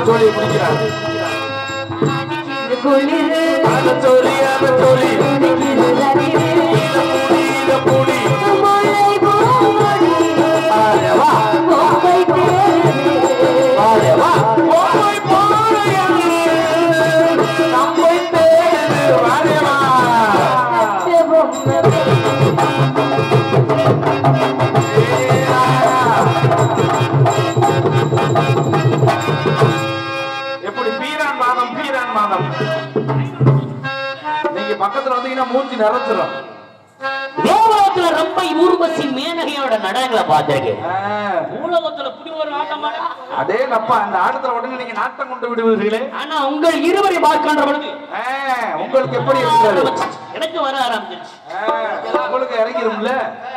தோழியை பிடிக்கிறார் குளிரு அந்த தோழி அந்த தோழி குளிரு ரவிரு இந்த பூடி முல்லை பூங்கொடி ஆரே வா கோப்பை தேரு ஆரே வா போய் போய் நம்மை தேடு வாரே வா எப்படி பீரான் மாதம் பீரான் மாதம் நீங்க பக்கத்துல வந்தீங்கன்னா மூஞ்சி நிறைச்சிடும் தேவலோகத்துல ரொம்ப ஊர்வசி மேனகையோட நடனங்களை பார்த்திருக்கேன் ஆ, பூலோகத்துல இப்படி ஒரு ஆட்டமாடா அடே நப்பா அந்த ஆட்டத்துல உடனே நீங்க நாட்டம் கொண்டு விடுவீர்களே ஆனா உங்கள் இருவரை பார்க்கின்ற பொழுது ஆ, உங்களுக்கு எப்படி இருக்கிறது எனக்கு வர ஆரம்பிச்சிருச்சு ஆ, உங்களுக்கு இறங்கிரும்ல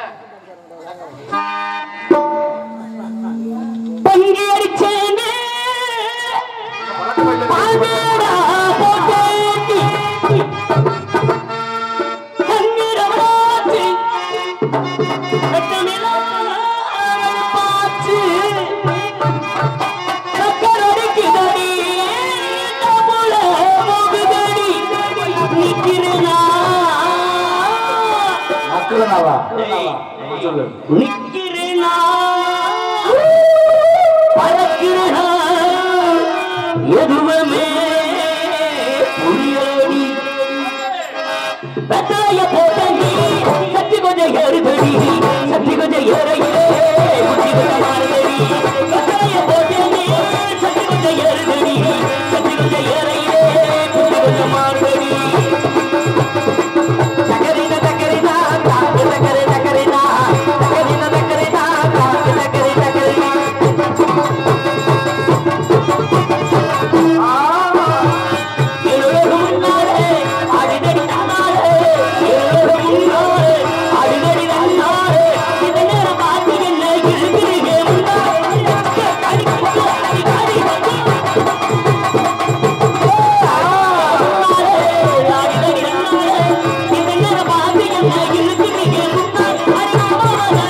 பங்கி அடிச்சேனே வழக்கம் இல்லை. பாதேடா போட்டேட்டி கண்ணீரவராச்சு பாச்சு சக்கரடிக்குதடி தமுல மோகுதடி நிக்கிறேனா நக்குலனாவா? சொல்லு நிக்கிறேனா பறக்கிறேனா எதுவுமே புரியலடி வெத்தாய போட்ட நீ சத்தி கொஞ்சம் ஏறுதடி சத்தி கொஞ்சம் ஏறையே புத்தி கொஞ்சம் மாறுதடி வெத்தாய போட்ட நீ சத்தி கொஞ்சம் ஏறுதடி சத்தி கொஞ்சம் ஏறையே புத்தி கொஞ்சம் மாறுதடி தக்கரினா தக்கரினா தாக்கு தக்கரி தக்கரினா தக்கரினா தக்கரினா தாக்கு தக்கரி தக்கரினா எல்லோரும் முன்னாலே அடிதடி நானாலே எல்லோரும் முன்னாலே அடிதடி நானாலே இந்த நேரம் பார்த்து என்ன இருக்கிறீங்க முன்னாலே அடி அடி அடி அடிதடி நானாலே இந்த நேரம் பார்த்து என்ன இருக்கிறீங்க முன்னாலே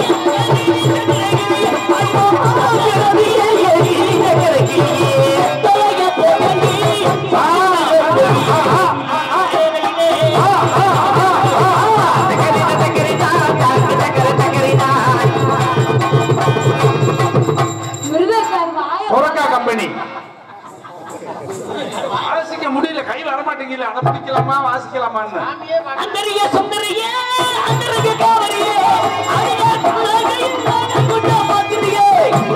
சொரக்கா கம்பெனி வாசிக்க முடியல கை வர மாட்டேங்கல அதை பிடிக்கலாமா வாசிக்கலாமான்னு அந்தரிய சுந்தரிய அந்தரிய காவரியே அடியா குலகையில் நான் குட்ட பாத்திரியே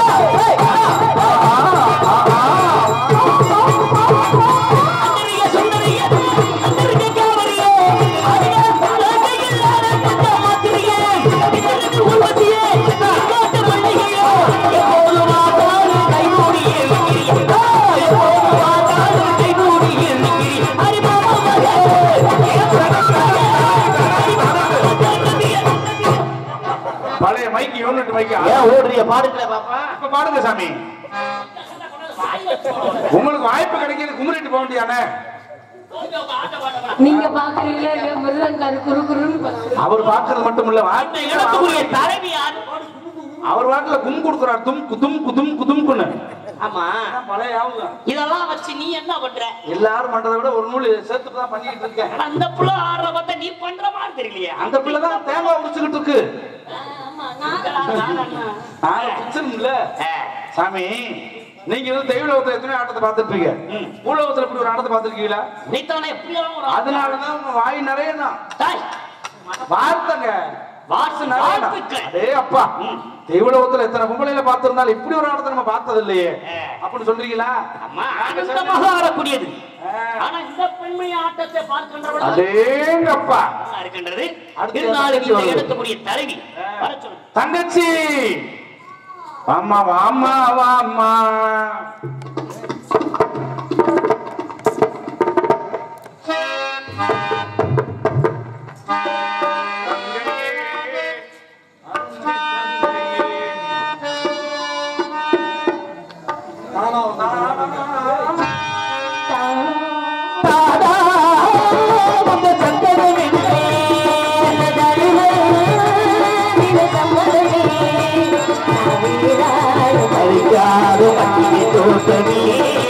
அந்தரிய சுந்தரிய அந்தரிய காவரியே அடியா குலகையில் நான் குட்ட பாத்திரியே இதற்கு உள்வதியே காட்டு மண்ணிகையோ எப்போது வாதாடு கைமூடியே நிற்கிறீ எப்போது வாதாடு கைமூடியே நிற்கிறீ அறிமாமலே பழைய மைக்கு யூனிட் மைக்கு ஏன் ஓடுறிய பாடுக்கல பாப்பா இப்ப பாடுங்க சாமி உங்களுக்கு வாய்ப்பு கிடைக்கிறது குமரிட்டு போக வேண்டியானே நீங்க பாக்குறீங்களா இல்லையா மிருதங்காரு குரு குருன்னு பாக்குறீங்க. அவர் பார்க்கறது மட்டும் இல்ல இந்த வார்த்தை இடத்துக்குரிய தலைவி யாரு அவர் வாட்டில கும் கொடுக்குறார் தும் குதும் குதும் குதும் ஆமா பழைய ஆகுங்க இதெல்லாம் வச்சு நீ என்ன பண்ற எல்லாரும் பண்றதை விட ஒரு நூல் சேர்த்து தான் பண்ணிட்டு இருக்கேன் அந்த புள்ள ஆடுற பார்த்தா நீ பண்ற மாதிரி தெரியலையா அந்த பிள்ளை தான் தேங்காய் உடிச்சுக்கிட்டு இருக்கு ஆமா நான் நாங்க பிடிச்சிரும்ல சாமி நீங்க வந்து தெய்வ லோகத்துல எத்தனை ஆட்டத்தை பார்த்திருப்பீங்க பூலோகத்துல இப்படி ஒரு ஆட்டத்தை பார்த்திருக்கீங்களா நீத்தானே எப்படியும் ஒரு அதனாலதான் உங்க வாய் நிறைய டேய், வார்த்தைங்க வார்த்தை நிறைய வாழ்த்துக்கள். அதே அப்பா தெய்வலோகத்துல எத்தனை பொம்பளையில பார்த்திருந்தாலும் இப்படி ஒரு ஆட்டத்தை நம்ம பார்த்தது இல்லையே அப்படின்னு சொல்றீங்களா அம்மா ஆனந்தமாக ஆடக்கூடியது ஆனா இந்த பெண்மை ஆட்டத்தை பார்க்கின்ற பொழுது அதேங்கப்பா நல்லா இருக்கின்றது அடுத்து இருந்தாலும் தங்கச்சி இந்த வருது. இடத்துக்குரிய தலைவி வர சொல்லு தங்கச்சி வாமா வாமா வாமா தாடா வந்த சந்தனமே அழிக்காத மட்டிய தோட்டமே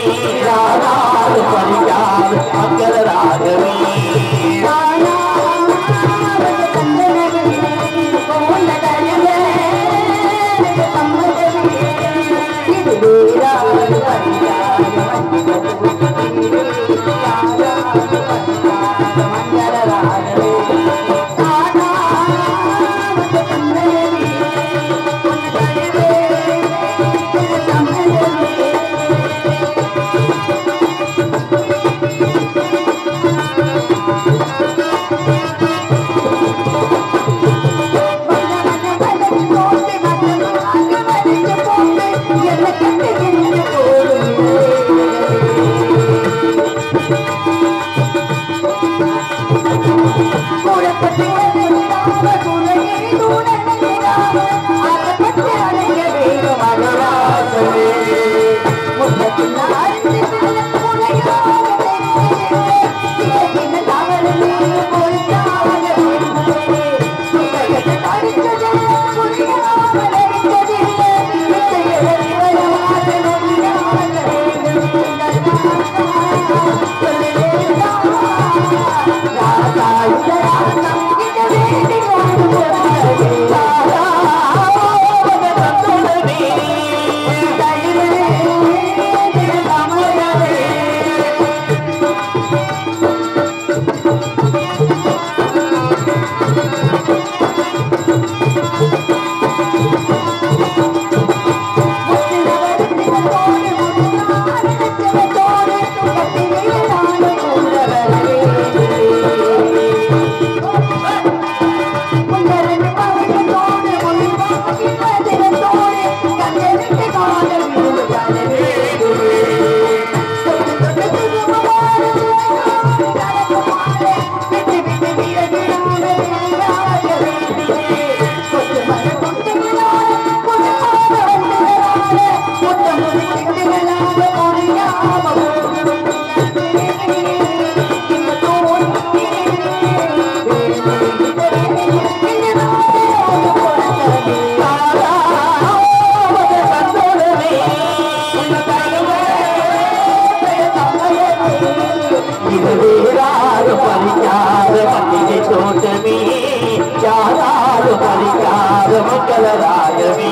பாலராயவி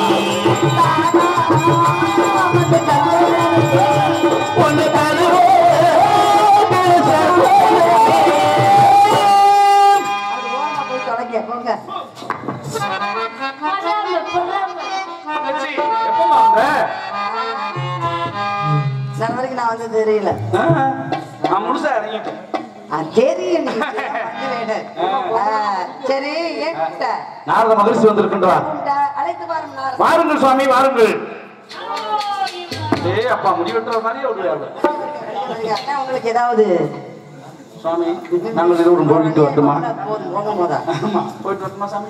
ஒன்னு தருவே அது ஓரமா போய் தொலைங்க, போங்க. பொறாம, பொறாம. தங்கச்சி, எப்பம்மா வந்த? நல்ல வரைக்கும் நான் வந்து தெரியல ஆ, நான் முழுசா இறங்கிட்டேன் ஆ, தெரியும் நீ வந்துடுவேன்னு. ஆ, சரி ஏன்ட்ட நாரத மகிழ்ச்சி வந்திருக்கின்றா அழைத்து பாரும் நாரதா. வாருங்கள் சுவாமி வாருங்கள் ஏ அப்பா முடி வெட்டுற மாதிரியே விடுவாரு அண்ணா, உங்களுக்கு ஏதாவது சுவாமி நாங்கள் இது ஒரு போயிட்டு வரட்டுமா போதும் போங்க போதா ஆமா போயிட்டு வரட்டுமா சாமி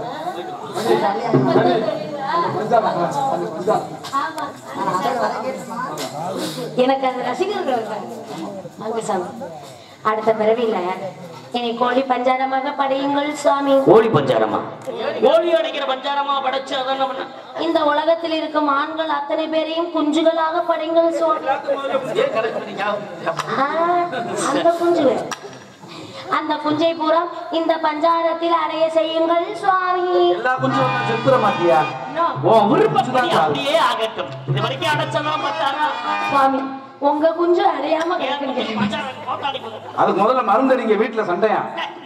ஆமா. எனக்கு அந்த ரசிகர்கள் இருக்காங்க அங்க சாமி அடுத்த பிறவியில என்னை கோழி பஞ்சாரமாக படையுங்கள் சுவாமி கோழி பஞ்சாரமா கோழி அடிக்கிற பஞ்சாரமா படைச்சு அதான் என்ன பண்ண இந்த உலகத்தில் இருக்கும் ஆண்கள் அத்தனை பேரையும் குஞ்சுகளாக படையுங்கள் சுவாமி ஏன் கரெக்ட் பண்ணீங்க ஆ, அந்த குஞ்சு அந்த குஞ்சை பூரா இந்த பஞ்சாரத்தில் அடைய செய்யுங்கள் சுவாமி எல்லா கொஞ்சம் செத்துற மாட்டியா உன் விருப்பப்படி அப்படியே ஆகட்டும் இது வரைக்கும் அடைச்சதான் பத்தாரா சுவாமி உங்க குஞ்சு அடையாம கிடக்குங்க பஞ்சாரம் போட்டாடி போகுது. அதுக்கு முதல்ல மருந்து நீங்க வீட்டுல சண்டையா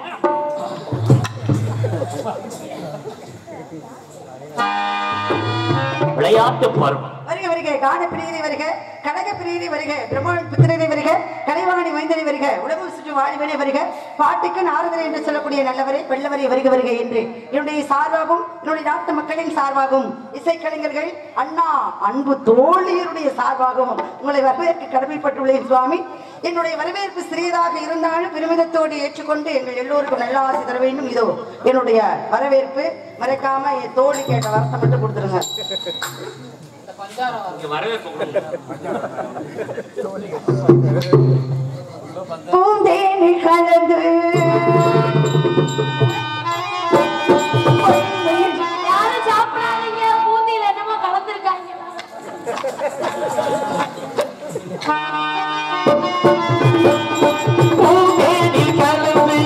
விளையாட்டு பருவம் வருக வருக காண பிரியனை வருக கனக பிரியனை வருக பிரம்மாண புத்திரனை வருக கலைவாணி மைந்தனை வருக உலகம் சுற்று வாலிபனை வருக பாட்டுக்கு நாரதர் என்று சொல்லக்கூடிய நல்லவரே வெள்ளவரை வருக வருக என்று என்னுடைய சார்பாகவும் என்னுடைய நாட்டு மக்களின் சார்பாகவும் இசைக்கலைஞர்கள் அண்ணா அன்பு தோழியருடைய சார்பாகவும் உங்களை வரவேற்க கடமைப்பட்டுள்ளேன் சுவாமி என்னுடைய வரவேற்பு சிறியதாக இருந்தாலும் பெருமிதத்தோடு ஏற்றுக்கொண்டு எங்கள் எல்லோருக்கும் நல்ல ஆசை தர வேண்டும் இதோ என்னுடைய வரவேற்பு மறக்காம என் தோழி கேட்ட வரத்தை மட்டும் கொடுத்துருங்க இங்க வரவேற்பு கொடுங்க. பூந்தேனில் கலந்து யாரும் சாப்பிடாதீங்க பூந்தியில என்னமோ கலந்துருக்காங்க பூந்தேனில் கலந்து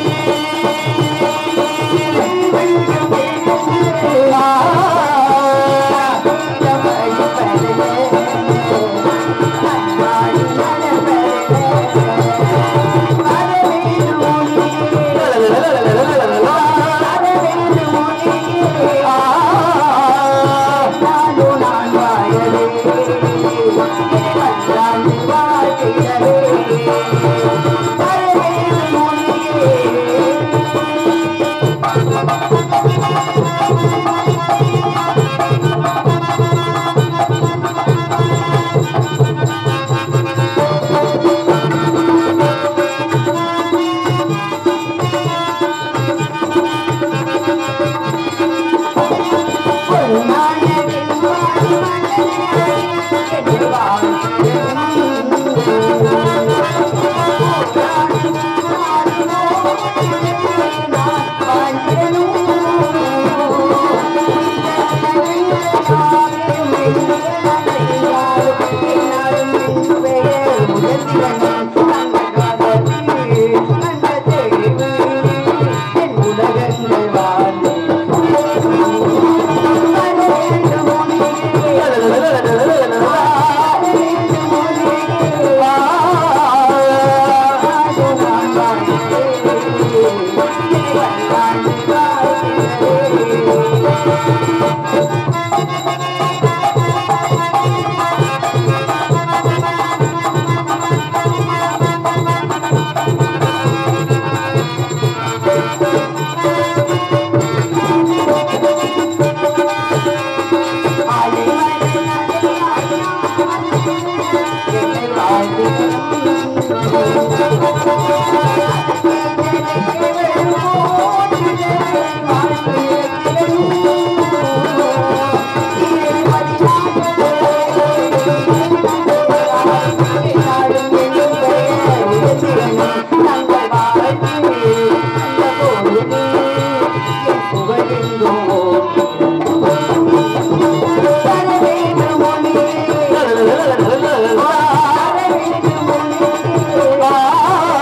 ஆ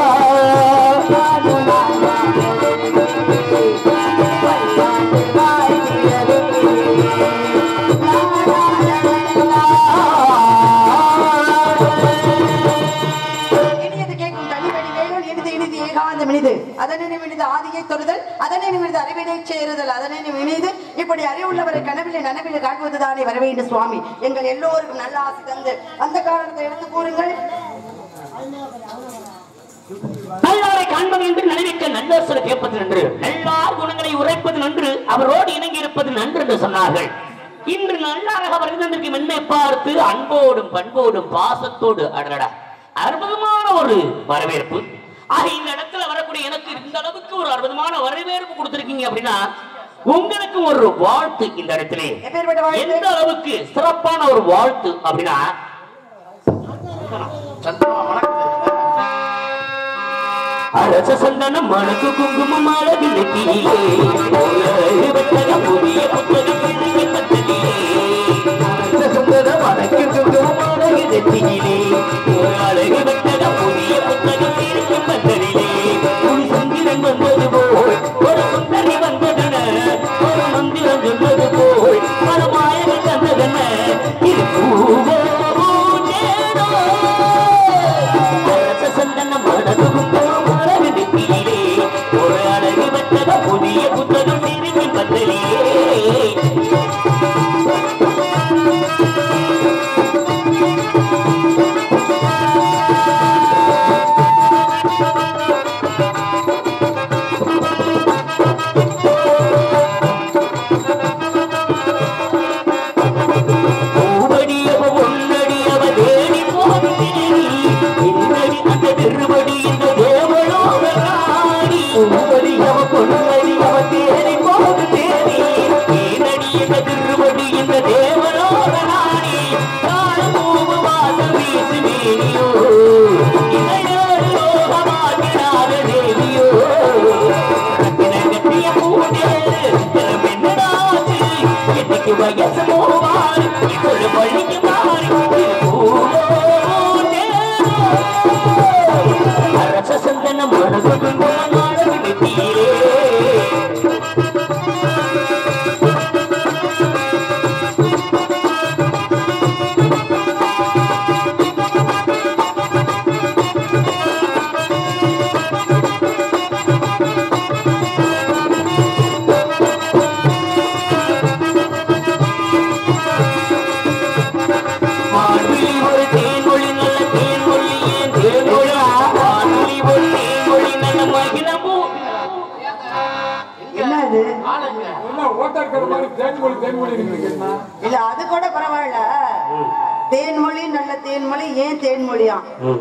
ஆவினை தொடுதல் அதனை நிமிர்ந்து அறிவினை சேருதல் அதனை நிமிர்ந்து இப்படி அறிவுள்ளவரை கனவிலே நனவிலே காட்டுவதுதானே வரவேண்டு சுவாமி எங்கள் எல்லோருக்கும் நல்ல ஆசை தந்து அந்த காரணத்தை எடுத்து கூறுங்கள் நல்லாரை காண்பது என்று நினைவிக்க நல்ல சொல்ல கேட்பது நன்று நல்லார் குணங்களை உரைப்பது நன்று அவரோடு இணங்கி இருப்பது நன்று என்று சொன்னார்கள் இன்று நல்லாக வருகிறதற்கு என்னை பார்த்து அன்போடும் பண்போடும் பாசத்தோடு அடடா அற்புதமான ஒரு வரவேற்பு ஆக இந்த இடத்துல வரக்கூடிய எனக்கு இந்த அளவுக்கு ஒரு அற்புதமான வரவேற்பு கொடுத்திருக்கீங்க அப்படின்னா உங்களுக்கு ஒரு வாழ்த்து இந்த இடத்திலே எப்பேற்பட்ட வாழ்த்து? எந்த அளவுக்கு சிறப்பான ஒரு வாழ்த்து அப்படின்னா அரச சந்தனம் மணக்கு குங்குமம் அழகு நெத்தியிலே ஒரு வெட்டக புதிய புத்தகம் எழுதி பத்தலிலே அரச சந்தனம் மணக்கு குங்குமம் அழகு நெத்தியிலே ஒரு அழகு வெட்டக புதிய புத்தகம் இருக்கும் பத்தலிலே ஒரு சந்திரன் வந்தது போல் ஒரு சுந்தரி வந்ததென ஒரு மந்திரம் சொன்னது போல் பல மாயங்கள் தந்ததென இது பூவோ தேனோ அரச சந்தனம் மணக்கும் அழகு நெத்தியிலே ஒரு அழகு வட்டக புதிய புத்தகம் இருக்கும் பத்தலிலே பூவடியவ பொன்னடியவ தேடி போகும் தேடி இன்னடி அந்த திருவடி இந்த தேவலோக நாடி பூவடியவ பொன்னடியவ தேடி போகும் தேடி இன்னடி இந்த திருவடி இந்த தேவலோக நாடி கால பூவு வாசம் வீசு மேனியோ இணையோடு லோகமாகிறாத தேவியோ கட்டிய பூண்டேரு என்னடாச்சு என்னைக்கு வயசு போவாரு இப்பொழு பள்ளிக்கு மாறி அரச சந்தனம் மனசு குங்குமம் நெத்தியிலே வான்வெளி ஒரு தேன்மொழி நல்ல தேன்மொழி ஏன் தேன்மொழி வான்வெளி ஒரு தேன்மொழி நல்ல மகிழம்பூ என்ன அது என்ன ஓட்டாக்கிற மாதிரி தேன்மொழி தேன்மொழி இருக்குன்னா இல்ல அது கூட பரவாயில்ல தேன்மொழி நல்ல தேன்மொழி ஏன் தேன்மொழியா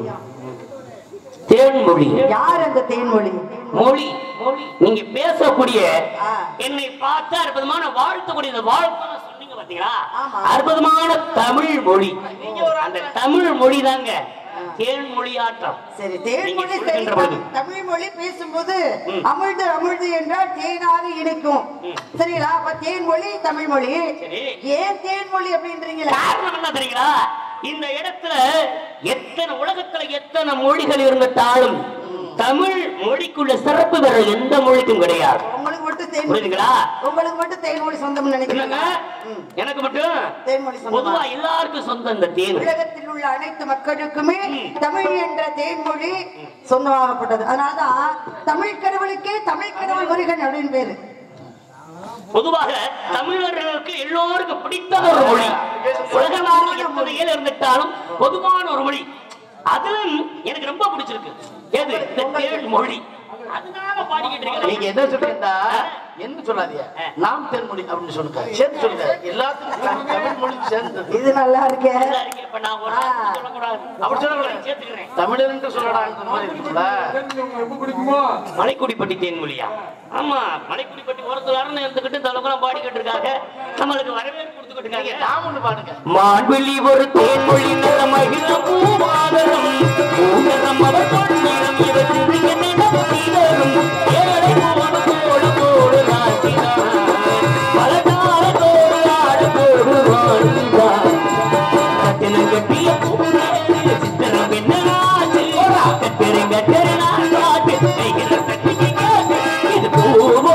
தேன்மொழி யார் அந்த தேன்மொழி மொழி நீங்க பேசக்கூடிய ஆ. என்னை பார்த்து அற்புதமான வாழ்த்தக்கூடிய இந்த வாழ்த்து சொன்னீங்க பாத்தீங்களா ஆமா. அற்புதமான தமிழ் மொழி அந்த தமிழ் மொழி தாங்க தேன்மொழி ஆட்டம் சரி நீங்க தேன்மொழி சரி சொல்கின்ற பொழுது. தமிழ் மொழி பேசும்போது அமிழ்து அமிழ்து என்றால் தேனாறு இனிக்கும் சரிங்களா அப்ப தேன்மொழி தமிழ் மொழி சரி. ஏன் தேன்மொழி அப்படின்றீங்களா காரணம் என்ன தெரியுங்களா இந்த இடத்துல எத்தனை உலகத்துல எத்தனை மொழிகள் இருந்துட்டாலும் தமிழ் மொழிக்குள்ள சிறப்பு வேற எந்த மொழிக்கும் கிடையாது உங்களுக்கு மட்டும் தேன்மொழி புரியுதுங்களா உங்களுக்கு மட்டும் தேன்மொழி சொந்தம் என்னங்க நினைக்கிறீங்க எனக்கு மட்டும் தேன்மொழி பொதுவா சொந்தம் எல்லாருக்கும் சொந்தம் இந்த தேன் உலகத்தில் உள்ள அனைத்து மக்களுக்குமே தமிழ் என்ற தேன்மொழி சொந்தமாகப்பட்டது அதனாலதான் தமிழ் கடவுளுக்கே தமிழ் கடவுள் முருகன் அப்படின்னு பேரு பொதுவாக தமிழர்களுக்கு எல்லோருக்கும் பிடித்த ஒரு மொழி உலக நாடு எத்தனையில் இருந்துட்டாலும் பொதுவான ஒரு மொழி அதிலும் எனக்கு ரொம்ப பிடிச்சிருக்கு எது இந்த தேன் மொழி அதனால பாடிக்கிட்டு நீங்க இருக்கீங்க என்ன சொல்றீங்கன்னா என்ன சொல்லாதீங்க நாம் தென்மொழி அப்படின்னு சொல்லுங்க சேர்த்து சொல்லுங்க எல்லாத்துக்கும் த- தமிழ் மொழி சேர்ந்தது இது நல்லா இருக்கே நல்லா இருக்கு. இப்ப நான் ஒரு வார்த்தை சொல்லக்கூடாது. அப்படி சொல்லக்கூடாது. சேர்த்துக்கிறேன் தமிழர் என்று சொல்லடான்ற மாதிரி இருக்குல்ல உங்களுக்கு ரொம்ப பிடிக்குமோ மலைக்குடிப்பட்டி தேன்மொழியா ஆமா மலைக்குடிப்பட்டி ஓரத்துல அரண் இருந்துகிட்டு இந்த அளவுக்கு பாடிக்கிட்டு இருக்காங்க நம்மளுக்கு வரவேற்பு கொடுத்துக்கிட்டு நீங்க இருக்காங்க நாம் ஒண்ணு பாடுங்க மான்வெளி ஒரு தேன்மொழி நல்ல மகிழ பூமாதரம் பூகரம் அவர் தொண்டிடம் இவர் சிறுக நிலம் சீதரும் ஏழை போன கோடு கோடு நாட்டினார் பல காலத்தோடு ஆட போடு வாழ்ந்தார் ரத்தினம் கட்டிய பூமேடு சித்திரம் என்ன நாட்டு கட்டெருங்க தெருநாள் காட்டு கைகிற தட்டிக்கு காட்டு இது பூவோ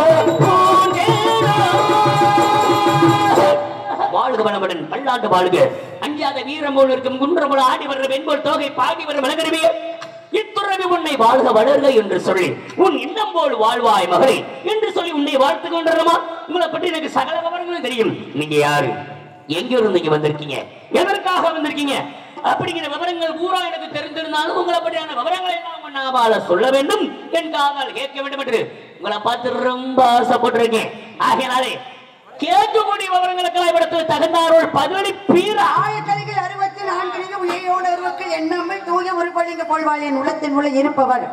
பூந்தேனோ வாழ்க வளமுடன் பல்லாண்டு வாழ்க அஞ்சாத வீரம் போல் இருக்கும் குன்றம் போல ஆடி வர்ற வெண்போல் தோகை பாடி வர மலகருவிய இத்துறவி உன்னை வாழ்க வளர்க என்று சொல்லி உன் இன்னம் போல் வாழ்வாய் மகளே என்று சொல்லி உன்னை வாழ்த்து கொண்டிருமா உங்களை பற்றி எனக்கு சகல விவரங்களும் தெரியும் நீங்க யாரு எங்க இருந்து இங்க வந்திருக்கீங்க எதற்காக வந்திருக்கீங்க அப்படிங்கிற விவரங்கள் பூரா எனக்கு தெரிந்திருந்தாலும் உங்களை பற்றியான விவரங்களை எல்லாம் உன்னாவால சொல்ல வேண்டும் என் காதால் கேட்க வேண்டும் என்று உங்களை பார்த்து ரொம்ப ஆசைப்பட்டிருக்கேன் ஆகையினாலே கேட்கக்கூடிய விவரங்களுக்கெல்லாம் இவ்விடத்தில் தகுந்தாரோள் பதிலடி பீரா ஆயக்கலைகள் அறுபத்தி நான்கிற்கு உயிரோடு அறுபக்கு எண்ணமே தூய ஒரு பள்ளிங்க போல்வாளின் உள்ளத்தின் உள்ள இருப்பவர்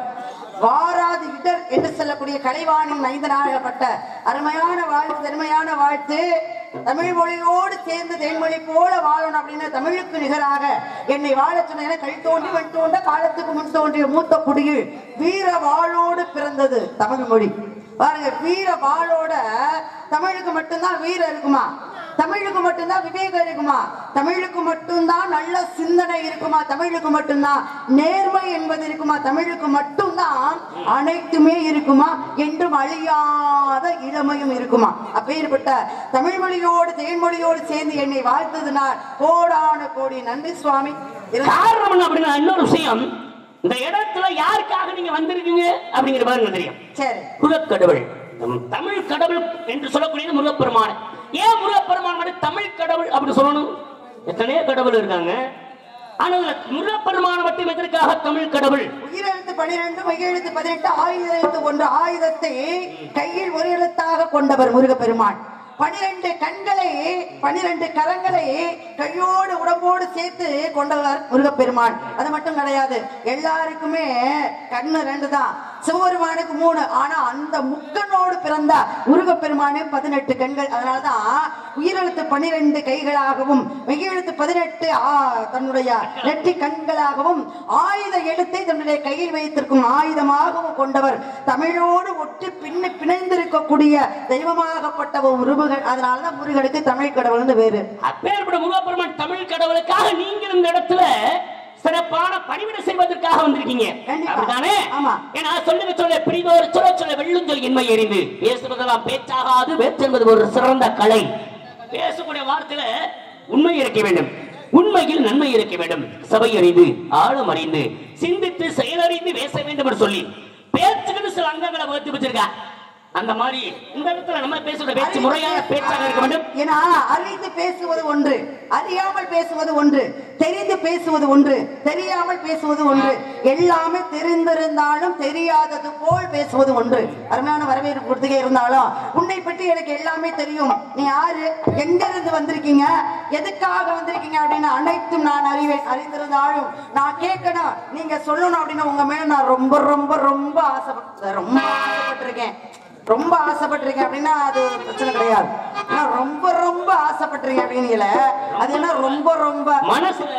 வாராது இடர் என்று சொல்லக்கூடிய கலைவாணின் ஐந்தனாகப்பட்ட அருமையான வாழ்த்து பெருமையான வாழ்த்து தமிழ் மொழியோடு சேர்ந்து தேன்மொழி போல வாழணும் அப்படின்னு தமிழுக்கு நிகராக என்னை வாழச் சொன்ன கல் தோன்றி மண் தோன்ற காலத்துக்கு முன் தோன்றிய மூத்த குடியில் வீர வாளோடு பிறந்தது தமிழ் மொழி பாருங்க வீர வாளோட தமிழுக்கு மட்டும்தான் வீரம் இருக்குமா தமிழுக்கு மட்டும்தான் விவேகம் இருக்குமா தமிழுக்கு மட்டும்தான் நல்ல சிந்தனை இருக்குமா தமிழுக்கு மட்டும்தான் நேர்மை என்பது இருக்குமா தமிழுக்கு மட்டும்தான் அனைத்துமே இருக்குமா என்றும் அழியாத இளமையும் இருக்குமா அப்பேற்பட்ட தமிழ் மொழியோடு தேன்மொழியோடு சேர்ந்து என்னை வாழ்த்ததுனால் கோடான கோடி நன்றி சுவாமி இருந்தா- காரணம் என்ன அப்படின்னா இன்னொரு விஷயம் இந்த இடத்துல யாருக்காக நீங்க வந்திருக்கீங்க அப்படிங்கிற பாருங்க தெரியும் சரி முருகக்கடவுள் நம் தமிழ் கடவுள் என்று சொல்லக்கூடியது முருகப்பெருமான் ஏன் முருகப்பெருமான் மட்டும் தமிழ் கடவுள் அப்படி சொல்லணும் எத்தனையோ கடவுள் இருக்காங்க ஆனா இதுல முருகப்பெருமான் மட்டும் எதற்காக தமிழ் கடவுள் உயிரெழுத்து பனிரெண்டு மையெழுத்து பதினெட்டு ஆயுத எழுத்து ஒன்று ஆயுதத்தை கையில் ஒரு எழுத்தாக கொண்டவர் முருகப்பெருமான் பனிரெண்டு கண்களை பனிரெண்டு கரங்களை கையோடு உடம்போடு சேர்த்து கொண்டவர் முருகப்பெருமான் அது மட்டும் கிடையாது எல்லாருக்குமே கண்ணு ரெண்டு தான் சிவபெருமானுக்கு மூணு ஆனா அந்த முக்கனோடு பிறந்த முருகப்பெருமானு பதினெட்டு கண்கள் அதனாலதான் உயிரெழுத்து பனிரெண்டு கைகளாகவும் மெய்யெழுத்து பதினெட்டு ஆ- தன்னுடைய நெற்றி கண்களாகவும் ஆயுத எழுத்தை தன்னுடைய கையில் வைத்திருக்கும் ஆயுதமாகவும் கொண்டவர் தமிழோடு ஒட்டி பின்னி பிணைந்திருக்கக்கூடிய தெய்வமாகப்பட்டவர் முருகன் அதனாலதான் முருகனுக்கு தமிழ் கடவுள்னு வேறு அப்பேற்பட்ட முருகப்பெருமான் தமிழ் கடவுளுக்காக நீங்க இந்த இடத்துல சிறப்பான பணிவிடை செய்வதற்காக வந்திருக்கீங்க கண்டிப்பா. அப்படிதானே ஆமா. ஏன்னா சொல்லுங்க சொல்ல பிரிதோர் சொல்ல சொல்ல வெள்ளும் சொல் இன்மை எறிந்து பேசுவதெல்லாம் பேச்சாகாது பேச்சென்பது ஒரு சிறந்த கலை பேசக்கூடிய வார்த்தையில உண்மை இருக்க வேண்டும் உண்மையில் நன்மை இருக்க வேண்டும் சபை அறிந்து ஆழம் அறிந்து சிந்தித்து செயலறிந்து பேச வேண்டும் என்று சொல்லி பேச்சுக்கு சில அங்கங்களை வகுத்து வச்சிருக்கா அந்த மாதிரி இந்த இடத்துல நம்ம பேசுற பேச்சு முறையான பேச்சாக இருக்க வேண்டும் ஏன்னா அறிந்து பேசுவது ஒன்று அறியாமல் பேசுவது ஒன்று தெரிந்து பேசுவது ஒன்று தெரியாமல் பேசுவது ஒன்று எல்லாமே தெரிந்திருந்தாலும் தெரியாதது போல் பேசுவது ஒன்று அருமையான வரவேற்பு கொடுத்துக்கே இருந்தாலும் உன்னை பற்றி எனக்கு எல்லாமே தெரியும் நீ யாரு எங்க இருந்து வந்திருக்கீங்க எதுக்காக வந்திருக்கீங்க அப்படின்னு அனைத்தும் நான் அறிவேன் அறிந்திருந்தாலும் நான் கேட்கணும் நீங்க சொல்லணும் அப்படின்னு உங்க மேல நான் ரொம்ப ரொம்ப ரொம்ப ஆசைப்பட்டு ரொம்ப ஆசைப்பட்டிருக்கேன் ரொம்ப ஆசைப்பட்டிருக்கேன் அப்படின்னா அது ஒரு பிரச்சனை கிடையாது ஆனா ரொம்ப ரொம்ப ஆசைப்பட்டிருக்கேன் அப்படின்னீங்கள அது என்ன ரொம்ப ரொம்ப மனசுல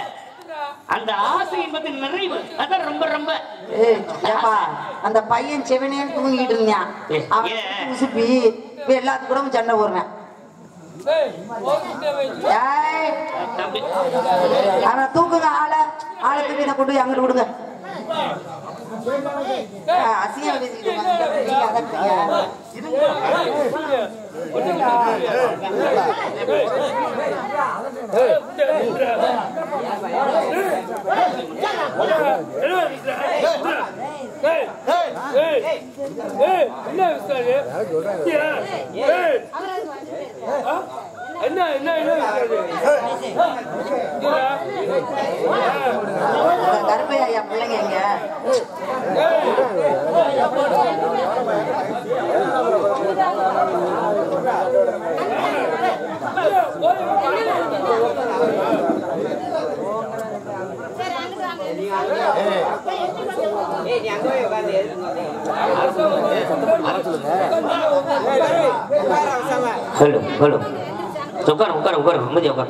அந்த ஆசை என்பது நிறைவு அதான் ரொம்ப ரொம்ப ஏய், ஏப்பா அந்த பையன் செவனேன்னு தூங்கிட்டு இருந்தான் ஏய், அவன் ஏன்? உசுப்பி இப்ப எல்லாத்து கூட சண்டை போடுறேன் ஏய், தம்பி, ஆனா தூக்குங்க ஆளை ஆளை தூக்கி இதை கொண்டு போய் அங்கிட்டு விடுங்க ஆ, அசிங்கம் பேசிக்கிட்டு உட்கார்ந்துட்டு நீங்க அதட்டுறீங்க. என்ன என்ன என்ன அந்த கருப்பையா ஐயா பிள்ளைங்க எங்க ஹலோ ஹலோ உட்காரு உட்காரு உட்காரு நிம்மதி உட்காரு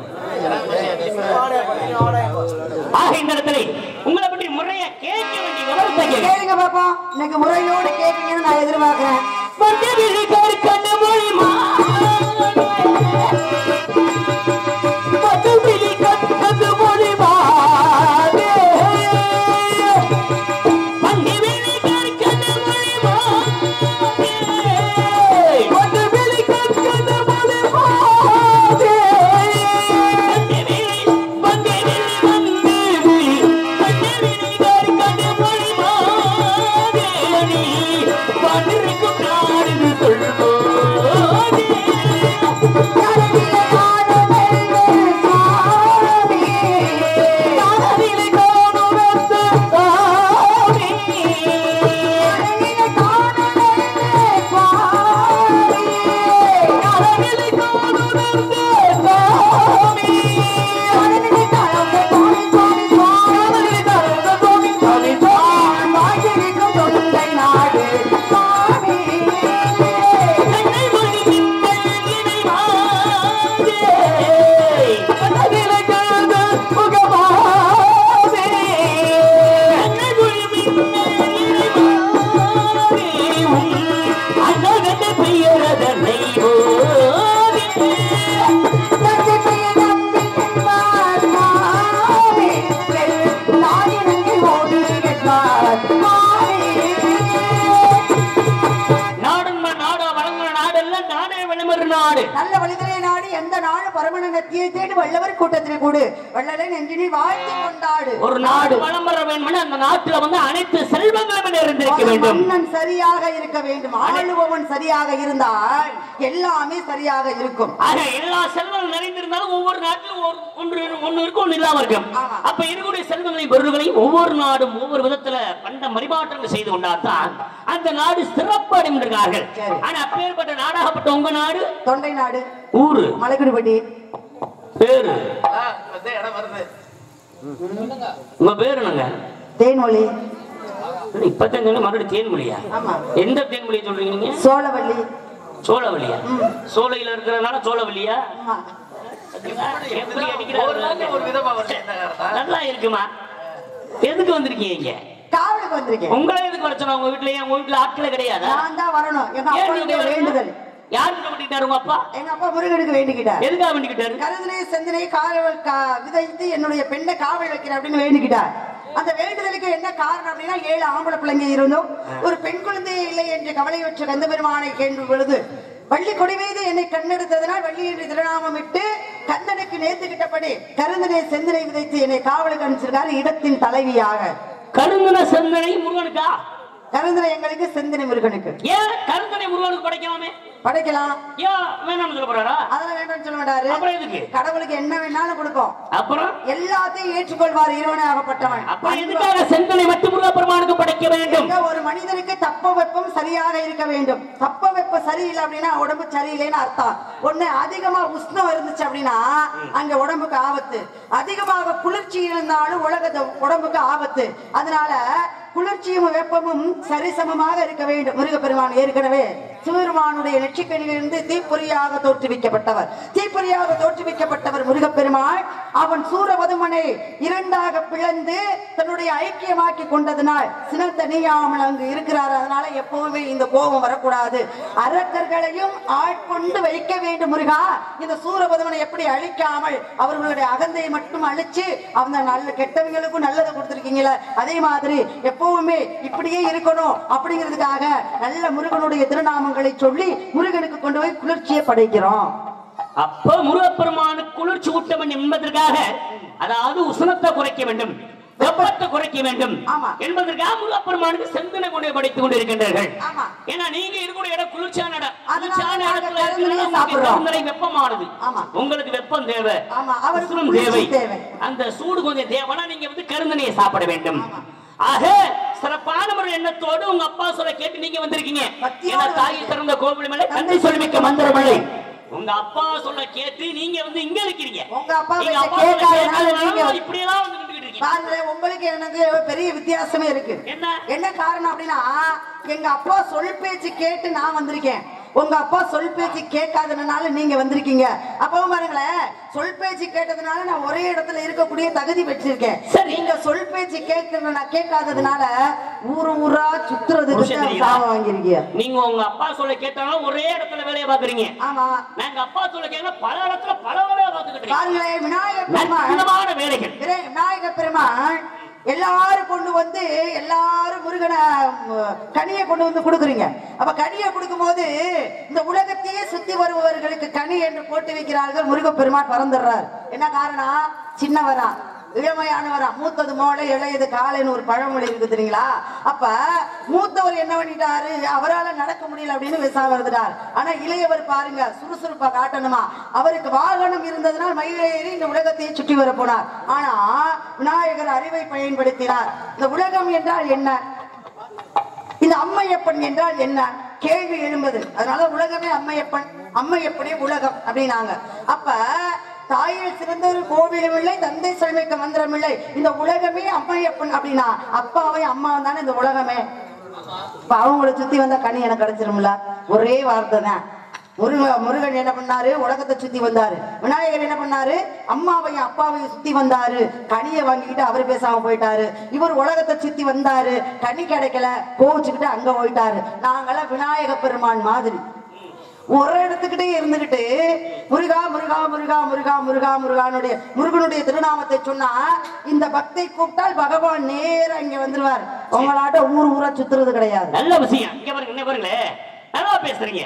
ஆக இந்த இடத்துல உங்களை பற்றி முறைய கேட்க வேண்டிய விவரத்தை கேட்க கேளுங்க பாப்போம் இன்னைக்கு முறையோடு கேட்பீங்கன்னு நான் எதிர்பார்க்கிறேன் மஞ்சள் கற்கண்டு மொழிமா மதுவிலி கற்கண்டு மொழிமாதே மஞ்சுவிழி கற்கண்டு மொழிமாதே மதுவிலி கற்கண்டு மொழிமாதே மஞ்சுவிழி மஞ்சுவிழி மஞ்சுவிழி மஞ்சுவிழி கற்கண்டு மொழிமாதே பரமன நத்தியை தேடி வல்லவர் கூட்டத்தில் கூடு வள்ளலை நெஞ்சினி வாழ்த்தி கொண்டாடு ஒரு நாடு வளம் வர வேண்டும் அந்த நாட்டுல வந்து அனைத்து செல்வங்களும் நிறைந்திருக்க வேண்டும் மன்னன் சரியாக இருக்க வேண்டும் ஆளுபவன் சரியாக இருந்தால் எல்லாமே சரியாக இருக்கும் ஆக எல்லா செல்வங்கள் நிறைந்திருந்தாலும் ஒவ்வொரு நாட்டிலும் ஒரு- ஒன்று ஒன்று இருக்கும் ஒன்று இல்லாம இருக்கும் ஆமா. அப்ப இருக்கக்கூடிய செல்வங்களையும் பொருள்களையும் ஒவ்வொரு நாடும் ஒவ்வொரு விதத்துல பண்ட பரிமாற்றங்கள் செய்து கொண்டால்தான் அந்த நாடு சிறப்படைந்திருக்கார்கள் சரி. ஆனா அப்பேற்பட்ட நாடாகப்பட்ட உங்க நாடு தொண்டை நாடு ஊரு மலைக்குடிப்பட்டி பேரு ஆ, வந்து இடம் வருது உங்க பேரு என்னங்க தேன்மொழி இப்பதான் சொன்ன மறுபடியும் தேன்மொழியா ஆமா எந்த தேன்மொழியை சொல்றீங்க நீங்க சோழவள்ளி சோழவல்லியா சோலையில இருக்கிறதுனால சோழவல்லியா ஆமா. எப்படி ஒரு அடிக்கிறாரு நாள் ஒரு விதமா வருது என்ன காரணம் நல்லா இருக்குமா எதுக்கு வந்திருக்கீங்க இங்க காவலுக்கு வந்திருக்கேன் உங்களை எதுக்கு வர சொன்னா உங்க வீட்லயே உங்க வீட்டுல ஆட்களே கிடையாதா நான் தான் வரணும் எங்க ஏன் நீங்க அப்பனுடைய வரணும்? வேண்டுதல் யாருக்கு பண்ணிட்டாரு உங்க அப்பா எங்க அப்பா முருகனுக்கு வேண்டிக்கிட்டார் எதுக்காக வேண்டிக்கிட்டாரு கருதனை செந்தனை காவல் கா- விதைத்து என்னுடைய பெண்ணை காவல் வைக்கிறேன் அப்படின்னு வேண்டிக்கிட்டார் அந்த வேண்டுதலுக்கு என்ன காரணம் அப்படின்னா ஏழு ஆம்பளை பிள்ளைங்க இருந்தும் ஒரு பெண் குழந்தையே இல்லை என்று கவலையுற்ற கந்த பெருமானை கேள்வி பொழுது வள்ளி கொடி மீது என்னை கண்ணெடுத்ததனால் வள்ளி என்று திருநாமம் இட்டு கந்தனுக்கு நேர்த்துக்கிட்டபடி கருந்தனை செந்தனை விதைத்து என்னை காவலுக்கு அனுப்பிச்சிருக்காரு இடத்தின் தலைவியாக கருந்தன செந்தனை முருகனுக்கா கருந்தனை எங்களுக்கு செந்தனை முருகனுக்கு ஏன் கருந்தனை முருகனுக்கு படைக்கலாமே படைக்கலாம் ஏன் வேணாம்னு சொல்ல போறாரா அதெல்லாம் வேண்டாம்னு சொல்ல மாட்டாரு அப்புறம் எதுக்கு கடவுளுக்கு என்ன வேணாலும் கொடுக்கும் அப்புறம் எல்லாத்தையும் ஏற்றுக்கொள்வார் இறைவனே ஆகப்பட்டவன் அப்புறம் எதுக்காக செந்தனை மட்டும் முருகப்பெருமானுக்கு படைக்க வேண்டும் எங்க ஒரு மனிதனுக்கு தப்ப வெப்பம் சரியாக இருக்க வேண்டும் தப்ப வெப்பம் சரியில்லை அப்படின்னா உடம்பு சரியில்லைன்னு அர்த்தம் ஒண்ணு அதிகமா உஷ்ணம் இருந்துச்சு அப்படின்னா அங்க உடம்புக்கு ஆபத்து அதிகமாக குளிர்ச்சி இருந்தாலும் உலக உடம்புக்கு ஆபத்து அதனால குளிர்ச்சியும் வெப்பமும் சரிசமமாக இருக்க வேண்டும் முருகப்பெருமான் ஏற்கனவே சிவபெருமானுடைய நெற்றிக்கணிலிருந்து தீப்பொறியாக தோற்றுவிக்கப்பட்டவர் தீப்பொறியாக தோற்றுவிக்கப்பட்டவர் முருகப்பெருமான் அவன் சூரபதுமனை இரண்டாக பிளந்து தன்னுடைய ஐக்கியமாக்கி கொண்டதனால் சினத்தணியாமல் அங்கு இருக்கிறார் அதனால எப்பவுமே இந்த கோபம் வரக்கூடாது அரக்கர்களையும் ஆட்கொண்டு வைக்க வேண்டும் முருகா இந்த சூரபதுமனை எப்படி அழிக்காமல் அவர்களுடைய அகந்தையை மட்டும் அழிச்சு அந்த நல்ல கெட்டவங்களுக்கும் நல்லதை கொடுத்திருக்கீங்களே அதே மாதிரி எப்பவுமே இப்படியே இருக்கணும் அப்படிங்கிறதுக்காக நல்ல முருகனுடைய திருநாமங்களை சொல்லி முருகனுக்கு கொண்டு போய் குளிர்ச்சியை படைக்கிறோம் அப்ப முருகப்பெருமானுக்கு குளிர்ச்சி ஊட்ட வேண்டும் என்பதற்காக அதாவது உஷ்ணத்தை குறைக்க வேண்டும் வெப்பத்தை குறைக்க வேண்டும் ஆமா. என்பதற்காக முருகப்பெருமானுக்கு செந்தனை கொண்டு போய் படைத்துக் கொண்டிருக்கின்றார்கள் ஆமா. ஏன்னா நீங்க இருக்கக்கூடிய இடம் குளிர்ச்சியான இடம் அதனால குளிர்ச்சியான நாங்க இடத்துல கருந்தலையை இருக்கிறதுனால உங்களுக்கு சாப்பிடுறோம். கருந்தலை வெப்பமானது ஆமா. உங்களுக்கு வெப்பம் தேவை ஆமா, அவருக்கு உஷ்ணம் குளிர்ச்சி தேவை தேவை. அந்த சூடு கொஞ்சம் தேவைன்னா நீங்க வந்து கருந்தனையை சாப்பிட வேண்டும் ஆக சிறப்பான ஒரு எண்ணத்தோடு உங்க அப்பா சொல்ல கேட்டு நீங்க வந்திருக்கீங்க பக்தியோடு ஏன்னா தாய் வந்திருக்கீங்க. திறந்த கோவில் மலை தந்தை தந்தை சொல்மிக்க மந்திரமலை மந்திரமலை. உங்க அப்பா சொல்ல கேட்டு நீங்க வந்து இங்க இருக்கிறீங்க உங்க அப்பா எங்க பேச்ச அப்பா சொல்ல கேட்காதனால கேட்காதனால நீங்க- இப்படி எல்லாம் வந்து நின்னுகிட்டு இருக்கீங்க பாருங்களேன் உங்களுக்கு எனக்கு பெரிய வித்தியாசமே இருக்கு என்ன? என்ன காரணம் அப்படின்னா எங்க அப்பா சொல் பேச்சு கேட்டு நான் வந்திருக்கேன் உங்க அப்பா சொல் பேச்சு கேட்காதனால நீங்க வந்திருக்கீங்க அப்பவும் பாருங்களேன் சொல் பேச்சு கேட்டதுனால நான் ஒரே இடத்துல இருக்கக்கூடிய தகுதி பெற்றிருக்கேன் சரி. நீங்க சொல் பேச்சு கேட்கறது நான் கேட்காததுனால ஊரு ஊரா சுத்துறதுக்கு புருஷன் தான் தெரியுதா? சாபம் வாங்கிருக்கீங்க நீங்க உங்க அப்பா சொல்ல கேட்டாலும் ஒரே இடத்துல வேலையை பாக்குறீங்க ஆமா நாங்க அப்பா சொல்ல கேட்க பல இடத்துல பல வேலையை பார்த்துக்கிட்டு இருக்கோம் பாருங்களேன் விநாயகர் பெருமாள் நற்குணமான வேலைகள் விரை- விநாயக பெருமான் எல்லாரும் கொண்டு வந்து எல்லாரும் முருகனை ம், கனியை கொண்டு வந்து கொடுக்குறீங்க அப்ப கனியை கொடுக்கும்போது இந்த உலகத்தையே சுத்தி வருபவர்களுக்கு கனி என்று போட்டு வைக்கிறார்கள் முருகப் பெருமான் பறந்துடுறார் என்ன காரணம் சின்னவரா இளமையானவரா மூத்தது மோளை இளையது காலைன்னு ஒரு பழமொழி இருக்கு தெரியுங்களா அப்ப மூத்தவர் என்ன பண்ணிட்டாரு அவரால நடக்க முடியல அப்படின்னு விசா வருதுட்டார் ஆனா இளையவர் பாருங்க சுறுசுறுப்பா காட்டணுமா அவருக்கு வாகனம் இருந்ததுனால் மயிலேறி இந்த உலகத்தையே சுற்றி வர போனார் ஆனா விநாயகர் அறிவை பயன்படுத்தினார் இந்த உலகம் என்றால் என்ன இந்த அம்மையப்பன் என்றால் என்ன கேள்வி எழும்பது அதனால உலகமே அம்மையப்பன் அம்மையப்பனே உலகம் அப்படின்னாங்க அப்ப தாயில் சிறந்த ஒரு கோவிலும் இல்லை தந்தை செல்மிக்க மந்திரம் இல்லை இந்த உலகமே அம்மையப்பன் அப்படின்னா அப்பாவை அம்மாவும் தானே இந்த உலகமே இப்ப அவங்கள சுத்தி வந்தா கனி எனக்கு கிடைச்சிரும்ல ஒரே வார்த்தை தான் முருக முருகன் என்ன பண்ணாரு உலகத்தை சுத்தி வந்தாரு விநாயகர் என்ன பண்ணாரு அம்மாவையும் அப்பாவையும் சுத்தி வந்தாரு கனியை வாங்கிக்கிட்டு அவர் பேசாம போயிட்டாரு இவர் உலகத்தை சுத்தி வந்தாரு கனி கிடைக்கல கோவிச்சுக்கிட்டு அங்க போயிட்டாரு நாங்களாம் விநாயக பெருமான் மாதிரி ஒரு இடத்துக்கிட்டே இருந்துகிட்டு முருகா முருகா முருகா முருகா முருகா முருகானுடைய முருகனுடைய திருநாமத்தை சொன்னா இந்த பக்தை கூப்பிட்டால் பகவான் நேரா இங்க வந்துருவார் உங்களாட்ட ஊர் ஊரா சுத்துறது கிடையாது நல்ல விஷயம் இங்க பாருங்க என்ன பாருங்களே நல்லா பேசுறீங்க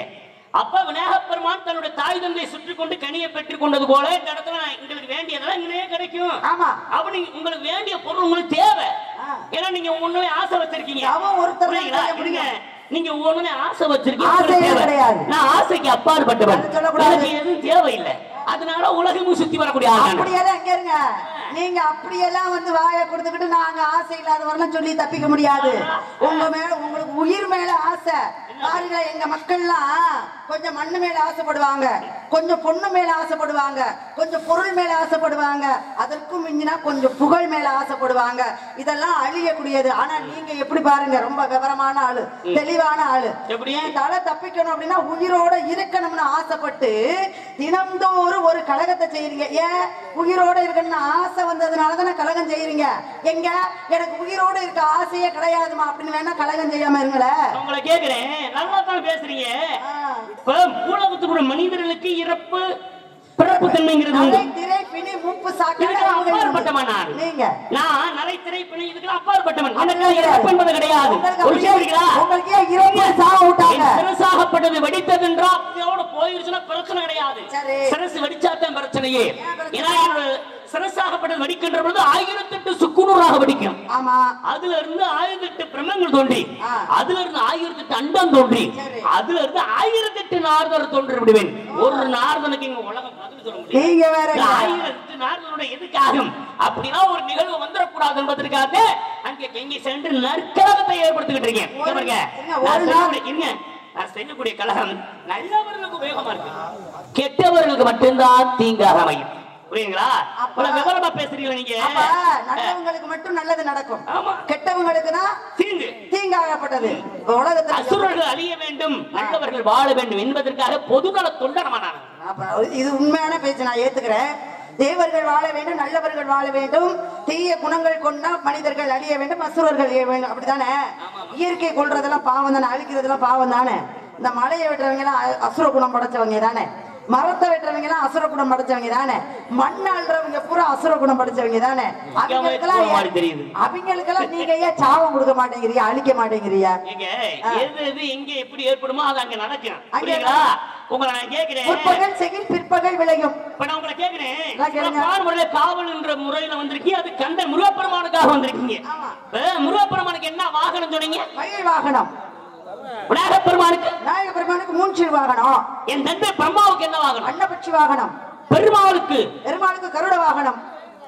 அப்ப விநாயகப் பெருமான் தன்னுடைய தாய் தந்தை சுற்றி கொண்டு கனியை பெற்றுக் கொண்டது போல இந்த இடத்துல நான் எங்களுக்கு வேண்டியதெல்லாம் இங்கேயே கிடைக்கும் ஆமா. அப்ப நீங்க உங்களுக்கு வேண்டிய பொருள் உங்களுக்கு தேவை ஆ. ஏன்னா நீங்க ஒண்ணுமே ஆசை வச்சிருக்கீங்க அவன் ஒருத்தர் தான் புரியுங்களா? செய்ய முடியும். இருங்க. நீங்க ஒண்ணுமே ஆசை வச்சிருக்கீங்க ஆசையே உங்களுக்கு தேவை. கிடையாது. நான் ஆசைக்கு அப்பாற்பட்டவன் அது சொல்லக்கூடாது. எனக்கு எதுவும் தேவையில்லை அதனால உலகமும் சுத்தி வரக்கூடிய ஆள் நான். அப்படியெல்லாம் இங்க இருங்க நீங்க அப்படியெல்லாம் வந்து வாயை கொடுத்துக்கிட்டு நாங்க ஆசை இல்லாதவரெல்லாம் சொல்லி தப்பிக்க முடியாது உங்க மேல உங்களுக்கு உயிர் மேல ஆசை பாருங்க எங்க மக்கள்லாம் கொஞ்சம் மண்ணு மேல ஆசைப்படுவாங்க கொஞ்சம் பொண்ணு மேல ஆசைப்படுவாங்க கொஞ்சம் பொருள் மேல ஆசைப்படுவாங்க அதற்கும் மிஞ்சினா கொஞ்சம் புகழ் மேல ஆசைப்படுவாங்க இதெல்லாம் அழியக்கூடியது ஆனா நீங்க எப்படி பாருங்க ரொம்ப விவரமான ஆளு தெளிவான ஆளு எப்படி? என் தலை தப்பிக்கணும் அப்படின்னா உயிரோட இருக்கணும்னு ஆசைப்பட்டு தினம்தோறும் ஒரு கழகத்தை செய்யறீங்க ஏன் உயிரோட இருக்கணும்னு ஆசை வந்ததுனால தானே கழகம் செய்யறீங்க எங்க எனக்கு உயிரோட இருக்க ஆசையே கிடையாதுமா அப்படின்னு வேணா கழகம் செய்யாம இருங்களேன் நான் உங்களை கேக்குறேன் நல்லா தான் பேசுறீங்க இப்ப மூலகத்துக்குள்ள மனிதர்களுக்கு இறப்பு பிறப்பு தன்மைங்கிறது உண்டு நரை, திரை, பிணி, மூப்பு, சாக்கடை இதுக்கெல்லாம் அவங்க அப்பாற்பட்டவன் நான். நீங்க நான் நரை திரைப்பிணை இதுக்கெல்லாம் அப்பாற்பட்டவன் எனக்கு இறப்பு என்பது கிடையாது உங்களுக்கு ஒரு விஷயம் அப்படியே- இருக்குதா? உங்களுக்கு ஏன் இறப்பே சாக விட்டாங்க என் சிரசாகப்பட்டது வெடித்தது என்றா அதோட போயிருச்சுன்னா பிரச்சனை கிடையாது சரி. சிரசு வெடிச்சாதான் பிரச்சனையே பிரச்சனை? ஏன்னா என்னோட சிரசாகப்பட்டது வெடிக்கின்ற பொழுது ஆயிரத்தி எட்டு சுக்குநூறாக வெடிக்கும் ஆமா அதுல இருந்து ஆயிரத்தி எட்டு பிரம்மங்கள் தோன்றி ஆ. அதுல இருந்து ஆயிரத்தி எட்டு அண்டம் தோன்றி சரி. அதுல இருந்து ஆயிரத்தி எட்டு நாரதர் தோன்றி விடுவேன் ஒரு நாரதனுக்கு இங்க உலகம் பதில் சொல்ல முடியும் நீங்க வேற இந்த ஆயிரத்து நாரதனோட எதுக்காகும் அப்படின்னா ஒரு நிகழ்வு வந்துடக்கூடாது என்பதற்காக அங்கே இங்கே சென்று நற்கலகத்தை ஏற்படுத்திக்கிட்டு இருக்கேன் இங்க பாருங்க. இருங்க, ஒரு நான் நாள் செய்யக்கூடிய- இருங்க. நான் செய்யக்கூடிய கலகம் நல்லவர்களுக்கு உபயோகமா இருக்கு கெட்டவர்களுக்கு மட்டும்தான் தீங்காக அமையும் புரியுங்களா அப்ப- இவ்வளவு விவரமா பேசுறீங்களா நீங்க அப்ப நல்லவங்களுக்கு மட்டும் நல்லது நடக்கும் ஆமா. கெட்டவங்களுக்கு தான் தீங்கு தீங்காகப்பட்டது இப்ப உலகத்துல அசுரர்கள் அழிய வேண்டும் நல்லவர்கள் வாழ வேண்டும் என்பதற்காக பொதுநல தொண்டனமானான் அப்ப இது உண்மையான பேச்சு நான் ஏத்துக்கிறேன் தேவர்கள் வாழ வேண்டும் நல்லவர்கள் வாழ வேண்டும் தீய குணங்கள் கொண்ட மனிதர்கள் அழிய வேண்டும் அசுரர்கள் அழிய வேண்டும் அப்படித்தானே இயற்கை கொள்றதெல்லாம் பாவம் தானே அழிக்கிறதெல்லாம் பாவம் தானே இந்த மலையை வெட்டுறவங்க எல்லாம் அ- அசுர குணம் படைச்சவங்க தானே மரத்தை வெட்டுறவங்க எல்லாம் அசுர குணம் படைச்சவங்க தானே மண் ஆள்றவங்க பூரா அசுர குணம் படைச்சவங்க தானே அவங்களுக்கெல்லாம் மாதிரி தெரியுது. ஏன்- அவங்களுக்கெல்லாம் நீங்க ஏன் சாபம் கொடுக்க மாட்டேங்கிறீங்க அழிக்க மாட்டேங்கிறீங்க ஏங்க எது எது எங்க எப்படி ஏற்படுமோ அது அங்க நடக்கும் அங்க புரியுங்களா உங்களை நான் கேக்குறேன் முற்பகல் செகில் பிற்பகல் விளையும் இப்ப நான் உங்களை கேக்குறேன் எல்லாம் கேளுங்க. சிறப்பான முறையில காவல் என்ற முறையில வந்திருக்கீங்க அது கந்த முருகப்பெருமானுக்காக வந்திருக்கீங்க ஆமா. இப்ப முருகப்பெருமானுக்கு என்ன வாகனம் சொன்னீங்க மயில் வாகனம் விநாயகப் பெருமானுக்கு நாயக பெருமானுக்கு மூன்றில் வாகனம் என் தந்தை பிரம்மாவுக்கு என்ன வாகனம் அன்னபட்சி வாகனம் பெருமாளுக்கு பெருமாளுக்கு கருட வாகனம்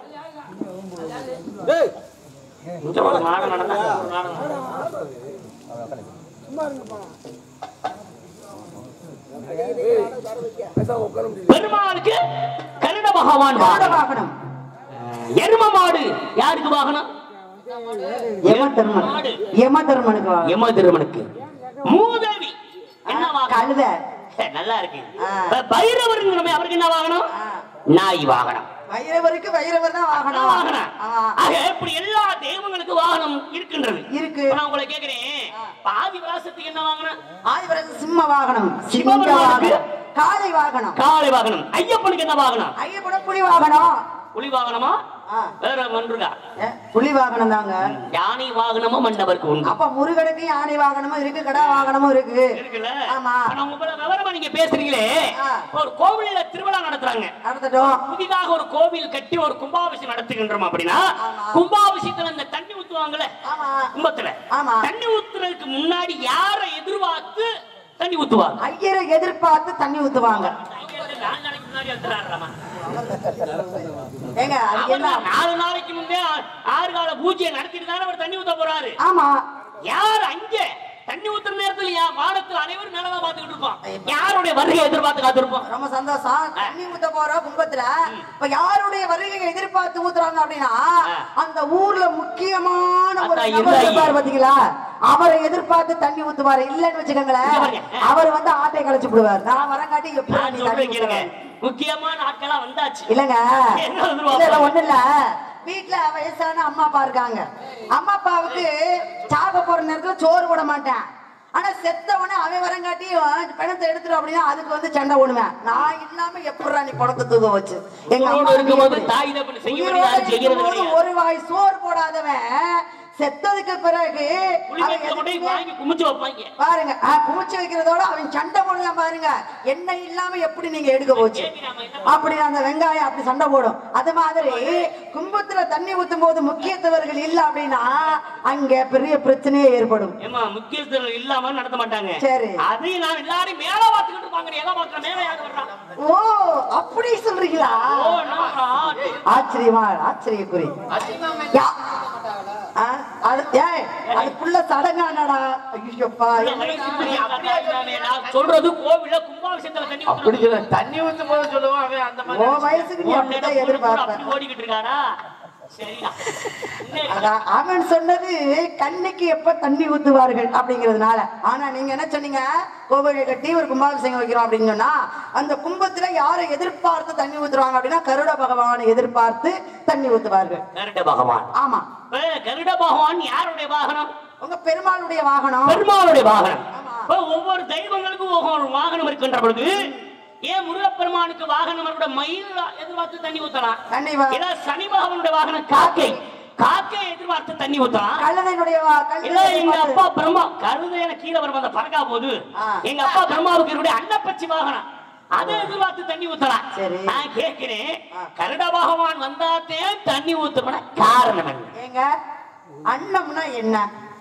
இங்க ஒரு நாடகம் நடந்தா, ஒரு நாடகம் நடந்தா. பெருமாளுக்கு கருட பகவான் கருட வாகனம் வாகனம் எரும மாடு யாருக்கு வாகனம் யம தர்மன் மாடு யம தர்மனுக்கு வாகனம் யம திருமனுக்கு மூதேவி என்ன வாகனம் கழுத ஹே, நல்லா இருக்கு ஆ. இப்ப பைரவருங்கிறமே அவருக்கு என்ன வாகனம் ஆ. நாய் வாகனம் வைரவருக்கு வைரவர் தான் வாகனம் வாகனம் ஆமா. ஆக இப்படி எல்லா தெய்வங்களுக்கு வாகனம் இருக்கின்றது இருக்கு இப்ப நான் உங்களை கேக்குறேன் பாதி விலாசத்துக்கு என்ன வாகனம் ஆதிவரது சிம்ம வாகனம் சிங்க சிவபெருமானுக்கு? வாகனம் காளை வாகனம் காளை வாகனம் ஐயப்பனுக்கு என்ன வாகனம் ஐயப்பட புலி வாகனம் புலி வாகனமா ஆ. வேற ஒன்றுங்க ஏ, புலி வாகனம் தாங்க யானை வாகனமும் மண்டபருக்கு உண்டு அப்ப முருகனுக்கு யானை வாகனமும் இருக்கு கடா வாகனமும் இருக்கு இருக்குல்ல ஆமா. ஆனா உங்களை விவரமா நீங்க பேசுறீங்களே ஆ. ஒரு கோவில்ல திருவிழா நடத்துறாங்க நடத்தட்டும் புதிதாக ஒரு கோவில் கட்டி ஒரு கும்பாபிஷேகம் நடத்துகின்றோம் அப்படின்னா ஆமா. கும்பாபிஷேகத்துல இந்த தண்ணி ஊத்துவாங்கல்ல ஆமா கும்பத்துல ஆமா. தண்ணி ஊத்துறதுக்கு முன்னாடி யாரை எதிர்பார்த்து தண்ணி ஊத்துவாங்க ஐயரை எதிர்பார்த்து தண்ணி ஊத்துவாங்க நாலு நாளைக்கு முன்னாடி ஊத்துறாருலாமா? ஏங்க அது அவர் என்ன தான் நாலு நாளைக்கு முன்னே ஆ- ஆறு கால பூஜையை நடத்திட்டு தானே அவர் தண்ணி ஊத்த போறாரு ஆமா யார் அங்க தண்ணி ஊத்துற நேரத்துல யா வானத்துல அனைவரும் மேலதான் பாத்துக்கிட்டு இருப்போம் யாருடைய வருகை எதிர்பார்த்து காத்திருப்போம் ரொம்ப சந்தோஷம் தண்ணி ஊத்த போற கும்பத்துல இப்ப யாருடைய வருகையை எதிர்பார்த்து ஊத்துறாங்க அப்படின்னா அந்த ஊர்ல முக்கியமான ஒரு அதான் நபர் இருந்தா இருப்பாரு பாத்தீங்களா அவரை எதிர்பார்த்து தண்ணி ஊத்துவாரு இல்லன்னு வச்சுக்கோங்களேன் இங்க பாருங்க. அவர் வந்து ஆட்டை கழிச்சு விடுவார் நான் வரங்காட்டி எப்படி நான் நீ தண்ணி சொல்றேன் கேளுங்க ஊத்துற? முக்கியமான ஆட்களா வந்தாச்சு இல்லங்க என்ன எதிர்பார்ப்பு? இல்ல இல்ல ஒண்ணு இல்ல வீட்டுல வயசான அம்மா அப்பா இருக்காங்க அம்மா அப்பாவுக்கு சாக போற நேரத்துல சோறு போட மாட்டேன் ஆனா செத்தவனே அவன் வரங்காட்டி பணத்தை எடுத்துரும் அப்படின்னா அதுக்கு வந்து சண்டை ஓடுவேன் நான் இல்லாம எப்படிடா நீ பணத்தை தூக்க வச்சு எங்க உயிரோடு அம்மா இருக்கும்போது எப்படி? தாய் தகப்பன் செய்ய உயிரோட வேண்டியது யாரும் செய்யறது இருக்கும்போது கிடையாது. ஒரு வாய் சோறு போடாதவன் செத்ததுக்கு பிறகு அவன் புளிமேட்டில் கொண்டு போய் எதுக்குமே- வாங்கி குமிச்சு வைப்பாங்க பாருங்க ஆ, குமிச்சு வைக்கிறதோட அவன் சண்டை போடுதான் பாருங்க எண்ணெய் இல்லாம எப்படி நீங்க எடுக்க போச்சு அப்படி அந்த வெங்காயம் அப்படி சண்டை போடும் அது மாதிரி கும்பத்துல தண்ணி ஊத்தும் போது முக்கியத்தவர்கள் இல்ல அப்படின்னா அங்க பெரிய பிரச்சனையே ஏற்படும் ஏமா முக்கியத்துவம் இல்லாம நடத்த மாட்டாங்க சரி. அதையும் நான் எல்லாரும் மேல பாத்துக்கிட்டு இருப்பாங்க எதை பாக்குற மேல யாரு வர்றான் ஓ அப்படி சொல்றீங்களா ஓ நான் ஆச்சரியமா ஆச்சரியக்குறி யா- ஆ, அது ஏய் அதுக்குள்ள சடங்கானடா ஐயோப்பா நான் சொல்றது கோவில கும்பாபிஷேகத்துல தண்ணி அப்படி ஊத்துறது. சொல்ல தண்ணி ஊத்தும் போது சொல்லுவான் அவன் அந்த ஓ மாதிரி வயசுக்கு நீ உன் அப்படிதான் நினைப்பு கூட எதிர்பார்ப்ப அப்படி ஓடிக்கிட்டு இருக்காரா சரியா இன்னும் அதான் அவன் சொன்னது கண்ணுக்கு எப்ப தண்ணி ஊத்துவார்கள் அப்படிங்கிறதுனால ஆனா நீங்க என்ன சொன்னீங்க கோவிலை கட்டி ஒரு கும்பாபிஷேகம் வைக்கிறோம் அப்படின்னு சொன்னா அந்த கும்பத்துல யாரை எதிர்பார்த்து தண்ணி ஊத்துறாங்க அப்படின்னா கருட பகவானை எதிர்பார்த்து தண்ணி ஊத்துவார்கள் கருட பகவான் ஆமா இப்ப கருட பகவான் யாருடைய வாகனம் உங்க பெருமாளுடைய வாகனம் பெருமாளுடைய வாகனம் இப்ப ஒவ்வொரு தெய்வங்களுக்கும் ஒவ்வொரு வாகனம் இருக்கின்ற பொழுது ஏன் முருகப்பெருமானுக்கு வாகனம் கூட மயில் எதிர்பார்த்து தண்ணி ஊத்தலாம் தண்ணி வா- இல்ல சனி பகவானுடைய வாகனம் காக்கை காக்கை எதிர்பார்த்து தண்ணி ஊத்தலாம் கழுதையினுடைய வா- இல்ல கழுதை எங்க எதிர்பார்த்து- அப்பா பிரம்மா கழுதையில கீழே வரும் அந்த பறக்கா போது ஆ. எங்க அப்பா பிரம்மாவுக்கு என்னுடைய அன்னப்பச்சி வாகனம் அதை எதிர்பார்த்து தண்ணி ஊத்தலாம் சரி. நான் கேட்கிறேன் கருட பகவான் வந்தாத்தே தண்ணி ஊத்துறோம்னா காரணம் என்ன ஏங்க அன்னம்னா என்ன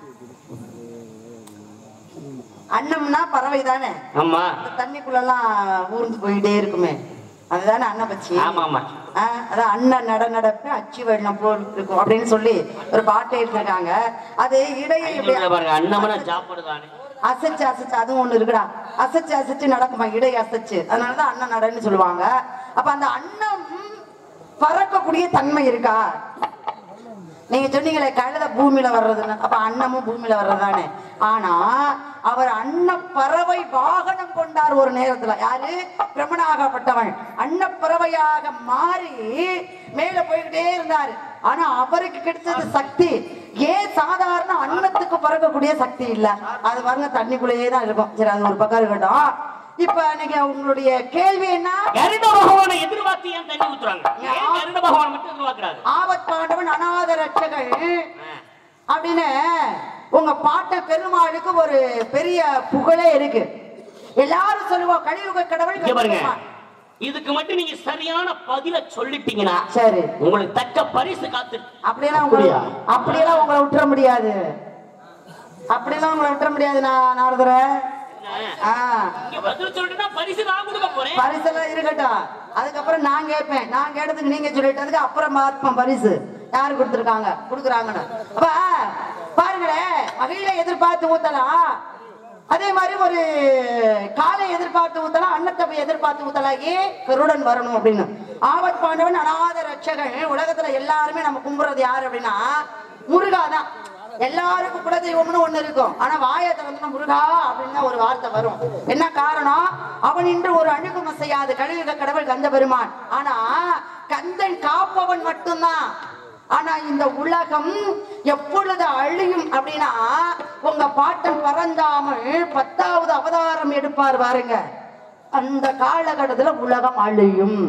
அன்னம்னா பறவை தானே ஆமா இந்த தண்ணிக்குள்ளெல்லாம் ஊர்ந்து போயிட்டே இருக்குமே அதுதானே அன்னப்பச்சி ஆமா ஆமா ஆ, அதான் அண்ணன் நட நடப்பு அச்சு வெள்ளம் போல் இருக்கும் அப்படின்னு சொல்லி ஒரு பாட்டை எடுத்திருக்காங்க அது இடையே இப்படி ஐநூறுல பாருங்க அன்னமனா சாப்பிடுதானே அசைச்சு அசைச்சு அதுவும் ஒண்ணு இருக்குடா அசைச்சு அசைச்சு நடக்குமா இடை அசைச்சு அதனாலதான் அண்ணன் நடன்னு சொல்லுவாங்க அப்ப அந்த அன்னம் பறக்கக்கூடிய தன்மை இருக்கா நீங்க சொன்னீங்களே கழுத பூமியில வர்றதுன்னு அப்ப அன்னமும் பூமியில வர்றதுதானே ஆனா அவர் அன்ன பறவை வாகனம் கொண்டார் ஒரு நேரத்துல யாரு பிரமணாகப்பட்டவன் அன்ன பறவையாக மாறி மேல போய்கிட்டே இருந்தாரு ஆனா அவருக்கு கிடைச்சது சக்தி ஏன் சாதாரண அன்னத்துக்கு பறக்கக்கூடிய சக்தி இல்ல அது பாருங்க தண்ணிக்குள்ளேயே தான் இருக்கும் சரி அது ஒரு பக்கம் இருக்கட்டும் இப்ப நீங்க உங்களுடைய கேள்வி என்ன கருட பகவானை எதிர்பார்த்து ஏன் தண்ணி ஊத்துறாங்க ஏன் கருட பகவான் மட்டும் எதிர்பார்க்கிறாரு ஆபத்பாண்டவன் அநாத ரட்சகன் அப்படின்னு உங்க பாட்ட பெருமாளுக்கு ஒரு பெரிய புகழே இருக்கு எல்லாரும் சொல்லுவோம் கலியுக கடவுள் இங்க பாருங்க பெருமாள். இதுக்கு மட்டும் நீங்க சரியான பதில சொல்லிட்டீங்கன்னா சரி உங்களுக்கு தக்க பரிசு காத்து அப்படியெல்லாம் உங்களை அப்படியெல்லாம் உங்களை விட்டுற முடியாது அப்படியெல்லாம் உங்களை விட்டுற முடியாது நான் நாரதர ஆ இங்க பதில் சொல்லிட்டுனா பரிசு நான் கொடுக்க போறேன் பரிசெல்லாம் இருக்கட்டும் அதுக்கப்புறம் நான் கேட்பேன் நான் கேட்டதுக்கு நீங்க சொல்லிட்டதுக்கு அப்புறம் பார்ப்பேன் பரிசு யாரு கொடுத்துருக்காங்க கொடுக்குறாங்கன்னு அப்ப பாருங்களேன் மகிழ எதிர்பார்த்து ஊத்தலாம் அதே மாதிரி ஒரு காலை எதிர்பார்த்து ஊத்தலாம் அன்னத்தப்பை எதிர்பார்த்து ஊத்தலாம் ஏன் பெருடன் வரணும் அப்படின்னு ஆபத் பாண்டவன் அநாத ரட்சகன் உலகத்துல எல்லாருமே நம்ம கும்புறது யாரு அப்படின்னா முருகா தான் எல்லாருக்கும் குலதெய்வம்னு ஒண்ணு இருக்கும் ஆனா வாயை திறந்தோம்னா முருகா அப்படின்னு ஒரு வார்த்தை வரும் என்ன காரணம் அவன் இன்று ஒரு அணுகும் செய்யாது கழிவுக கடவுள் கந்த பெருமான் ஆனா கந்தன் காப்பவன் மட்டும்தான் ஆனா இந்த உலகம் எப்பொழுது அழியும் அப்படின்னா உங்க பாட்டன் பறந்தாமல் பத்தாவது அவதாரம் எடுப்பார் பாருங்க அந்த காலகட்டத்துல உலகம் அழியும்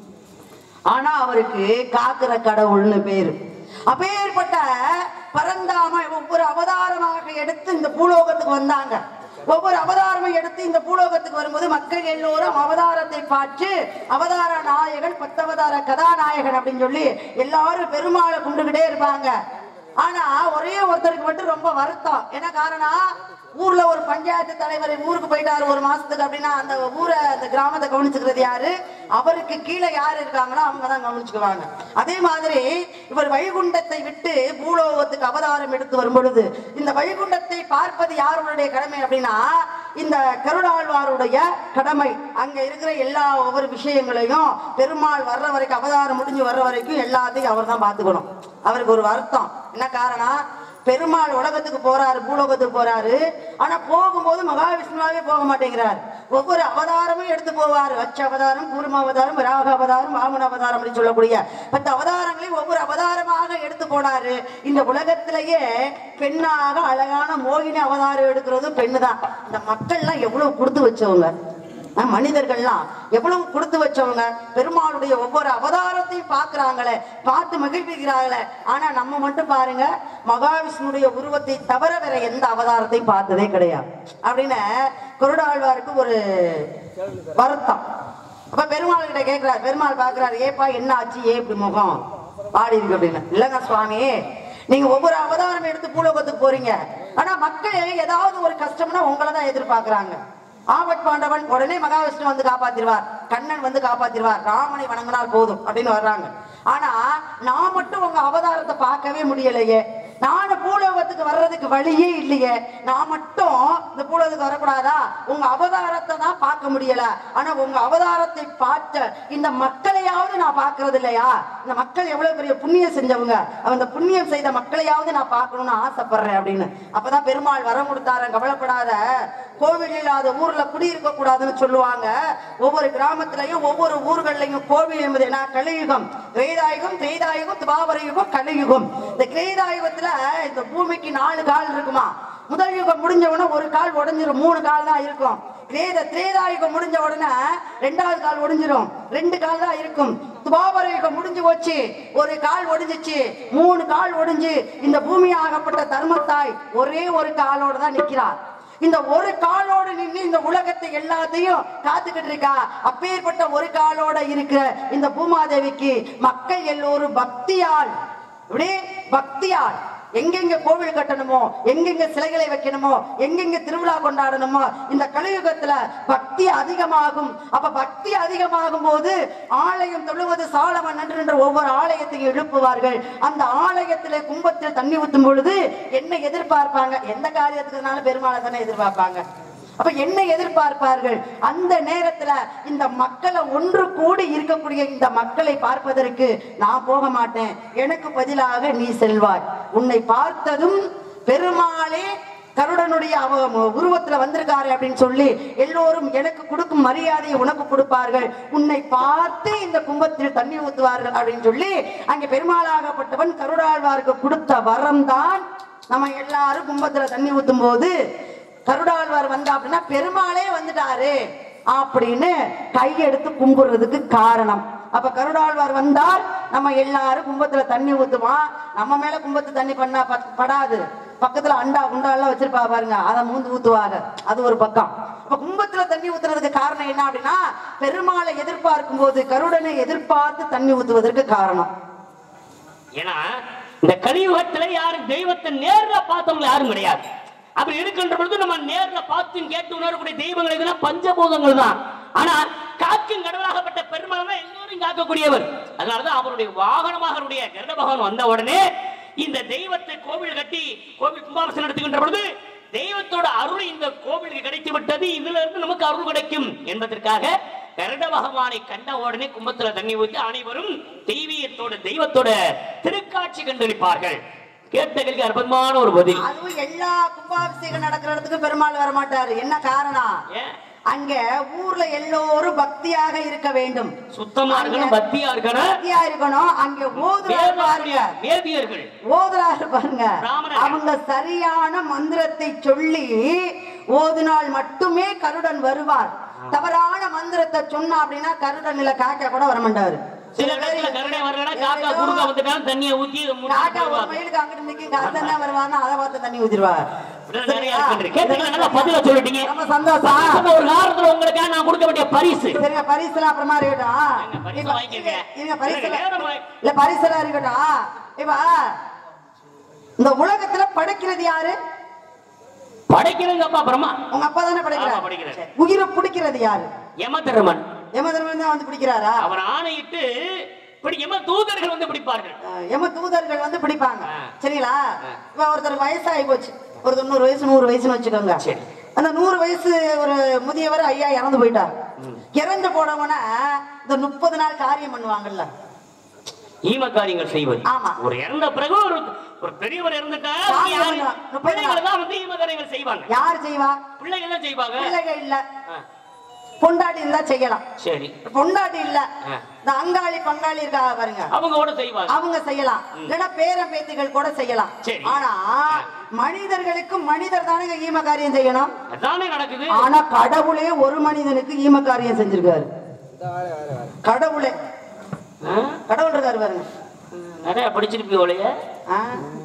ஆனா அவருக்கு காக்கிற கடவுள்னு பேரு அப்பேற்பட்ட பரந்தாம ஒவ்வொரு அவதாரமாக எடுத்து இந்த பூலோகத்துக்கு வந்தாங்க ஒவ்வொரு அவதாரமும் எடுத்து இந்த பூலோகத்துக்கு வரும்போது மக்கள் எல்லோரும் அவதாரத்தை பார்த்து அவதார நாயகன் பத்தவதார கதாநாயகன் அப்படின்னு சொல்லி எல்லாரும் பெருமாளை கும்பிட்டுக்கிட்டே இருப்பாங்க ஆனா ஒரே ஒருத்தருக்கு மட்டும் ரொம்ப வருத்தம் என்ன காரணம் ஊர்ல ஒரு பஞ்சாயத்து தலைவர் ஊருக்கு போயிட்டாரு ஒரு மாசத்துக்கு அப்படின்னா அந்த ஊரை அந்த கிராமத்தை கவனிச்சுக்கிறது யாரு அவருக்கு கீழே யாரு இருக்காங்களோ அவங்க தான் கவனிச்சுக்குவாங்க அதே மாதிரி இவர் வைகுண்டத்தை விட்டு பூலோகத்துக்கு அவதாரம் எடுத்து வரும் பொழுது இந்த வைகுண்டத்தை பார்ப்பது யாருடைய கடமை அப்படின்னா இந்த கருடாழ்வாருடைய கடமை அங்க இருக்கிற எல்லா ஒவ்வொரு விஷயங்களையும் பெருமாள் வர்ற வரைக்கும் அவதாரம் முடிஞ்சு வர்ற வரைக்கும் எல்லாத்தையும் அவர் தான் பார்த்துக்கணும் அவருக்கு ஒரு வருத்தம் என்ன காரணம் பெருமாள் உலகத்துக்கு போறாரு பூலோகத்துக்கு போறாரு ஆனா போகும்போது மகாவிஷ்ணுவாவே போக மாட்டேங்கிறார் ஒவ்வொரு அவதாரமும் எடுத்து போவார் அச்ச அவதாரம் கூர்ம அவதாரம் ராக அவதாரம் வாமன அவதாரம் அப்படின்னு சொல்லக்கூடிய பத்து அவதாரங்களையும் ஒவ்வொரு அவதாரமாக எடுத்து போனாரு இந்த உலகத்திலேயே பெண்ணாக அழகான மோகினி அவதாரம் எடுக்கிறதும் பெண்ணு தான் இந்த மக்கள்லாம் எவ்வளவு கொடுத்து வச்சவங்க ஆஹ் மனிதர்கள்லாம் எவ்வளவு கொடுத்து வச்சவங்க பெருமாளுடைய ஒவ்வொரு அவதாரத்தையும் பார்க்கறாங்களே பார்த்து மகிழ்விக்கிறாங்களே ஆனா நம்ம மட்டும் பாருங்க மகாவிஷ்ணுடைய உருவத்தை தவிர வேற எந்த அவதாரத்தையும் பார்த்ததே கிடையாது அப்படின்னு குருடாழ்வாருக்கு ஒரு வருத்தம் அப்ப பெருமாள் கிட்ட கேக்குறாரு பெருமாள் பாக்குறாரு ஏப்பா என்ன ஆச்சு ஏன் இப்படி முகம் பாடி இருக்கு அப்படின்னு இல்லங்க சுவாமி நீங்க ஒவ்வொரு அவதாரம் எடுத்து பூலோகத்துக்கு போறீங்க ஆனா மக்கள் ஏதாவது ஒரு கஷ்டம்னா உங்களை தான் எதிர்பார்க்கறாங்க ஆபத் பாண்டவன் உடனே மகாவிஷ்ணு வந்து காப்பாத்திடுவார் கண்ணன் வந்து காப்பாத்திடுவார் ராமனை வணங்கினால் போதும் அப்படின்னு வர்றாங்க ஆனா நான் மட்டும் உங்க அவதாரத்தை பார்க்கவே முடியலையே நானும் பூலோகத்துக்கு வர்றதுக்கு வழியே இல்லையே நான் மட்டும் இந்த பூலோகத்துக்கு வரக்கூடாதா உங்க அவதாரத்தை தான் பார்க்க முடியல ஆனா உங்க அவதாரத்தை பார்த்த இந்த மக்களையாவது நான் பார்க்கறது இல்லையா இந்த மக்கள் எவ்வளவு பெரிய புண்ணியம் செஞ்சவங்க அந்த புண்ணியம் செய்த மக்களையாவது நான் பார்க்கணும்னு ஆசைப்படுறேன் அப்படின்னு அப்பதான் பெருமாள் வரம் கொடுத்தாரன் கவலைப்படாத கோவில் இல்லாத ஊர்ல குடியிருக்க கூடாதுன்னு சொல்லுவாங்க ஒவ்வொரு கிராமத்திலையும் ஒவ்வொரு ஊர்கள்லயும் கோவில் என்பது என்ன கலியுகம் கிரேதாயுகம் திரேதாயுகம் துபாவர யுகம் கலியுகம் இந்த கிரேதாயுகத்துல இந்த பூமிக்கு நாலு கால் இருக்குமா முதல் யுகம் முடிஞ்ச உடனே ஒரு கால் உடைஞ்சிரும் மூணு கால் தான் இருக்கும் கிரேத திரேதாயுகம் முடிஞ்ச உடனே ரெண்டாவது கால் ஒடிஞ்சிரும் ரெண்டு கால் தான் இருக்கும் துபாபர யுகம் முடிஞ்சு போச்சு ஒரு கால் ஒடிஞ்சிச்சு மூணு கால் ஒடிஞ்சு இந்த பூமி ஆகப்பட்ட தர்மத்தாய் ஒரே ஒரு காலோட தான் நிக்கிறார் இந்த ஒரு காலோடு நின்று இந்த உலகத்தை எல்லாத்தையும் காத்துக்கிட்டு இருக்கா அப்பேற்பட்ட ஒரு காலோட இருக்கிற இந்த பூமாதேவிக்கு மக்கள் எல்லோரும் பக்தியால் இப்படி பக்தியால் எங்கெங்க கோவில் கட்டணுமோ எங்கெங்க சிலைகளை வைக்கணுமோ எங்கெங்க திருவிழா கொண்டாடணுமோ இந்த கலியுகத்துல பக்தி அதிகமாகும் அப்ப பக்தி அதிகமாகும் போது ஆலயம் தொழுவது சாலவன் நன்று என்ற ஒவ்வொரு ஆலயத்தையும் எழுப்புவார்கள் அந்த ஆலயத்திலே கும்பத்தில் தண்ணி ஊத்தும் பொழுது என்ன எதிர்பார்ப்பாங்க எந்த காரியத்துக்குனாலும் பெருமாளை தானே எதிர்பார்ப்பாங்க அப்ப என்ன எதிர்பார்ப்பார்கள் அந்த நேரத்துல இந்த மக்களை ஒன்று கூடி இருக்கக்கூடிய இந்த மக்களை பார்ப்பதற்கு நான் போக மாட்டேன் எனக்கு பதிலாக நீ செல்வாய் உன்னை பார்த்ததும் பெருமாளே கருடனுடைய அவ உருவத்துல வந்திருக்காரு அப்படின்னு சொல்லி எல்லோரும் எனக்கு கொடுக்கும் மரியாதையை உனக்கு கொடுப்பார்கள் உன்னை பார்த்து இந்த கும்பத்தில் தண்ணி ஊத்துவார்கள் அப்படின்னு சொல்லி அங்கே பெருமாளாகப்பட்டவன் கருடாழ்வாருக்கு கொடுத்த வரம் தான் நம்ம எல்லாரும் கும்பத்துல தண்ணி ஊத்தும் போது கருடாழ்வார் வந்தா அப்படின்னா பெருமாளே வந்துட்டாரு அப்படின்னு கையெடுத்து கும்பிடுறதுக்கு காரணம் அப்ப கருடாழ்வார் வந்தால் நம்ம எல்லாரும் கும்பத்துல தண்ணி ஊத்துவோம் நம்ம மேல கும்பத்து தண்ணி பண்ணா பத்- படாது பக்கத்துல அண்டா குண்டா எல்லாம் வச்சிருப்பா பாருங்க அதை மூந்து ஊத்துவாங்க அது ஒரு பக்கம் அப்ப கும்பத்துல தண்ணி ஊத்துறதுக்கு காரணம் என்ன அப்படின்னா பெருமாளை எதிர்பார்க்கும் போது கருடனை எதிர்பார்த்து தண்ணி ஊத்துவதற்கு காரணம் ஏன்னா இந்த கலியுகத்துல யாரும் தெய்வத்தை நேர்ல பார்த்தவங்க யாரும் கிடையாது அப்படி இருக்கின்ற பொழுது நம்ம நேர்ல பார்த்து கேட்டு உணரக்கூடிய தெய்வங்கள் எதுனா பஞ்சபூதங்கள் தான் ஆனா காக்கும் கடவுளாகப்பட்ட பெருமாள் தான் எல்லோரும் காக்கக்கூடியவர் அதனாலதான் அவருடைய வாகனமாக அவருடைய கருட பகவான் வந்த உடனே இந்த தெய்வத்தை கோவில் கட்டி கோவில் கும்பாபிஷேகம் நடத்துகின்ற பொழுது தெய்வத்தோட அருள் இந்த கோவிலுக்கு கிடைத்து விட்டது இதுல இருந்து நமக்கு அருள் கிடைக்கும் என்பதற்காக கருட பகவானை கண்ட உடனே கும்பத்துல தண்ணி ஊற்றி அனைவரும் தெய்வீகத்தோட தெய்வத்தோட திருக்காட்சி கண்டளிப்பார்கள் கேட்ட கேள்வி அற்புதமான ஒரு பதில் அதுவும் எல்லா கும்பாபிஷேகம் நடக்கிற இடத்துக்கு பெருமாள் வர மாட்டாரு என்ன காரணம் ஏன்? அங்க ஊர்ல எல்லோரும் பக்தியாக இருக்க வேண்டும் சுத்தமா இருக்கணும் அங்க பக்தியா இருக்கணும் பக்தியா இருக்கணும் அங்க ஓதுறாரு பாருங்க வேதியர்கள் ஓதுறாரு பாருங்க பிராமணர்கள். அவங்க சரியான மந்திரத்தை சொல்லி ஓதுனால் மட்டுமே கருடன் வருவார் தவறான மந்திரத்தை சொன்னா அப்படின்னா கருடன் இல்ல காக்கா கூட வர மாட்டாரு சில இடத்துல கருணை வரலன்னா காக்கா குறுக்க வந்துட்டாலும் தண்ணியை ஊத்தி இதை முடிச்சு காக்கா ஒரு போடுவாங்க. மயிலுக்கு அங்கிட்டு நிக்கும் கருடன் தான் வருவான்னா அதை பார்த்து தண்ணி ஊத்திடுவார் இப்படிலாம் நிறைய இருக்குன்றீங்க. கேட்டீங்களா? நல்லா பதிலா சொல்லிட்டீங்க ரொம்ப சந்தோஷம் சொன்ன ஒரு காரணத்துல உங்களுக்காக நான் கொடுக்க வேண்டிய பரிசு சரிங்க பரிசுலாம் அப்புறமா இருக்கட்டும் ஏங்க, பரிசு இப்ப- வாங்கிக்கங்க. இருங்க பரிசுல இருங்க, நேரம் வாங்கி- இல்ல பரிசுலாம் இருக்கட்டும் இப்ப இந்த உலகத்துல படைக்கிறது யாரு படைக்கிறதுங்க அப்பா பிரம்மா உங்க அப்பா தானே ஆமா, படைக்கிறார் படைக்கிறார். சரி. உயிரை பிடிக்கிறது யாரு யம தர்மன் யமதர்மன் தான் வந்து பிடிக்கிறாரா அவர் ஆணையிட்டு இப்படி யம தூதர்கள் வந்து பிடிப்பார்கள் அஹ் யம தூதர்கள் வந்து பிடிப்பாங்க ஆ. சரிங்களா இப்ப ஒருத்தருக்கு வயசாகி போச்சு ஒரு தொண்ணூறு வயசு நூறு வயசுன்னு வச்சுக்கோங்க சரி. அந்த நூறு வயசு ஒரு முதியவர் ஐயா இறந்து போயிட்டார் இறந்து போனவன இந்த முப்பது நாள் காரியம் பண்ணுவாங்கல்ல ஈம காரியங்கள் செய்வது ஆமா. ஒரு இறந்த பிறகு ஒரு ஒரு பெரியவர் இறந்துட்டா சாமி யாரு? பண்ணுவா. முப்பது பிள்ளைகள் தான் வந்து ஈம காரியங்கள் செய்வாங்க யார் செய்வா பிள்ளைகள் தான் செய்வாங்க பிள்ளைகள் இல்ல ஆ. பொண்டாட்டி இருந்தா செய்யலாம் சரி பொண்டாட்டி இல்ல ஆ. இந்த அங்காளி பங்காளி இருக்காங்க பாருங்க அவங்க கூட செய்வாங்க அவங்க செய்யலாம் இல்லைன்னா பேரன் பேத்திகள் கூட செய்யலாம் சரி. ஆனா மனிதர்களுக்கு மனிதர் தானே ஈம காரியம் செய்யணும் அதானே நடக்குது ஆனா கடவுளே ஒரு மனிதனுக்கு ஈம காரியம் செஞ்சிருக்காரு கடவுளே ஆ? கடவுள் இருக்காரு பாருங்க நிறைய படிச்சிருப்பீங்க ஆ?